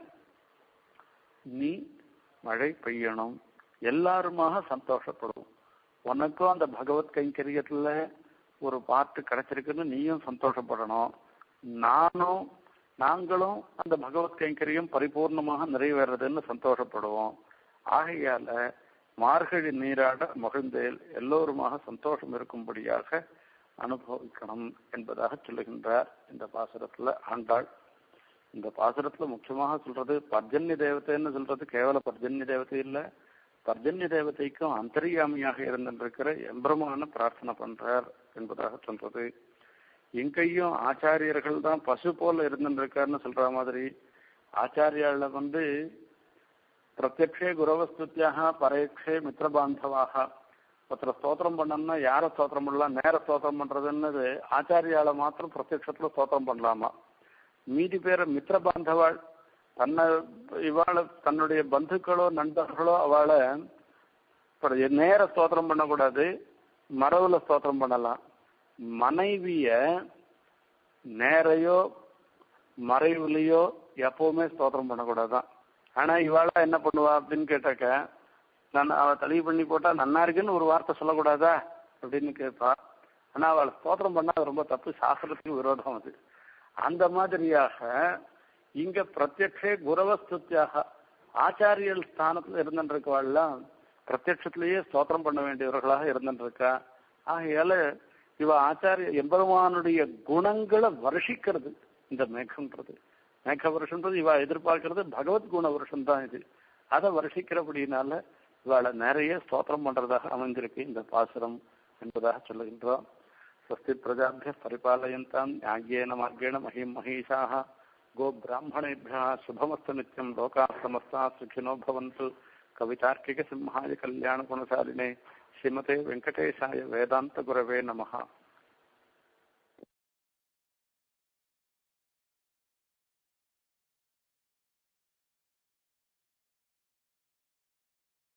நீ மழை பெய்யணும் எல்லாருமாக சந்தோஷப்படுவோம் உனக்கும் அந்த பகவத் கைங்கரியத்துல ஒரு பாட்டு கிடைச்சிருக்குன்னு நீயும் சந்தோஷப்படணும் நானும் நாங்களும் அந்த பகவத் கைங்கரியம் பரிபூர்ணமாக நிறைவேறதுன்னு சந்தோஷப்படுவோம் ஆகையால மார்கழி நீராட மகிழ்ந்தேல் எல்லோருமாக சந்தோஷம் இருக்கும்படியாக அனுபவிக்கணும் என்பதாக சொல்லுகின்றார் இந்த பாசுரத்துல ஆண்டாள் இந்த பாசுரத்துல முக்கியமாக சொல்றது பர்ஜன்ய தேவதைன்னு சொல்றது கேவல பர்ஜன்ய தேவதை இல்ல பர்ஜன்ய தேவதைக்கும் அந்தரியாமியாக இருந்திருக்கிற எம்பெருமான பிரார்த்தனை பண்றார் என்பதாக சொல்றது எங்கேயும் ஆச்சாரியர்கள் தான் பசு போல இருந்துருக்காருன்னு சொல்ற மாதிரி ஆச்சாரியால வந்து பிரத்யக்ஷே குரவஸ்துத்தியாக பரேட்சே மித்திரபாந்தவாக ஒருத்தர் ஸ்தோத்திரம் பண்ணோம்னா யாரை ஸ்தோத்திரம் பண்ணலாம் நேர ஸ்தோத்திரம் பண்றதுன்னு ஆச்சாரியால மாத்திரம் பிரத்யக்ஷத்துல ஸ்தோத்திரம் பண்ணலாமா மீதி பேரை மித்திர பாந்தவாள் தன்னை இவாளை தன்னுடைய பந்துக்களோ நண்பர்களோ அவளை நேர ஸ்தோத்திரம் பண்ணக்கூடாது மரவுல ஸ்தோத்திரம் பண்ணலாம் மனைவிய நேரையோ மறைவுலையோ எப்பவுமே ஸ்தோத்திரம் பண்ணக்கூடாதான் ஆனா இவாளா என்ன பண்ணுவா அப்படின்னு கேட்டாக்க நான் அவ தளி பண்ணி போட்டா நன்னா இருக்குன்னு ஒரு வார்த்தை சொல்லக்கூடாதா அப்படின்னு கேட்பா ஆனா அவளை ஸ்தோத்திரம் பண்ணா அது ரொம்ப தப்பு சாஸ்திரத்துக்கு விரோதம் அது அந்த மாதிரியாக இங்க பிரத்யக்ஷே குரவஸ்துத்தியாக ஆச்சாரியல் ஸ்தானத்துல இருந்துருக்கவாள்லாம் பிரத்யட்சத்திலேயே ஸ்தோத்திரம் பண்ண வேண்டியவர்களாக இருந்துருக்கா ஆகையால இவ ஆச்சாரிய எம்பெருமானுடைய குணங்களை வருஷிக்கிறது இந்த மேகம்ன்றது மேக வருஷன்றது இவ எதிர்பார்க்கறது பகவத் குண வருஷம் தான் இது அதை வருஷிக்கிறபடினால இவாளை நிறைய ஸ்தோத்திரம் பண்றதாக அமைஞ்சிருக்கு இந்த பாசுரம் என்பதாக சொல்லுகின்றோம் ஸ்வஸ்தி பிரஜாபிய பரிபாலயந்தாம் ஞாகியேன மார்கேண மகிம் மகிஷாக கோ பிராமணேபிய சுபமஸ்து நித்தியம் லோகா சமஸ்தா சுఖினோ பவந்து கவிதார்க்கிக சிம்ஹாய கல்யாண குணசாலினே ஸ்ரீமதே வெங்கடேஷாய வேதாந்த குரவே நமஹா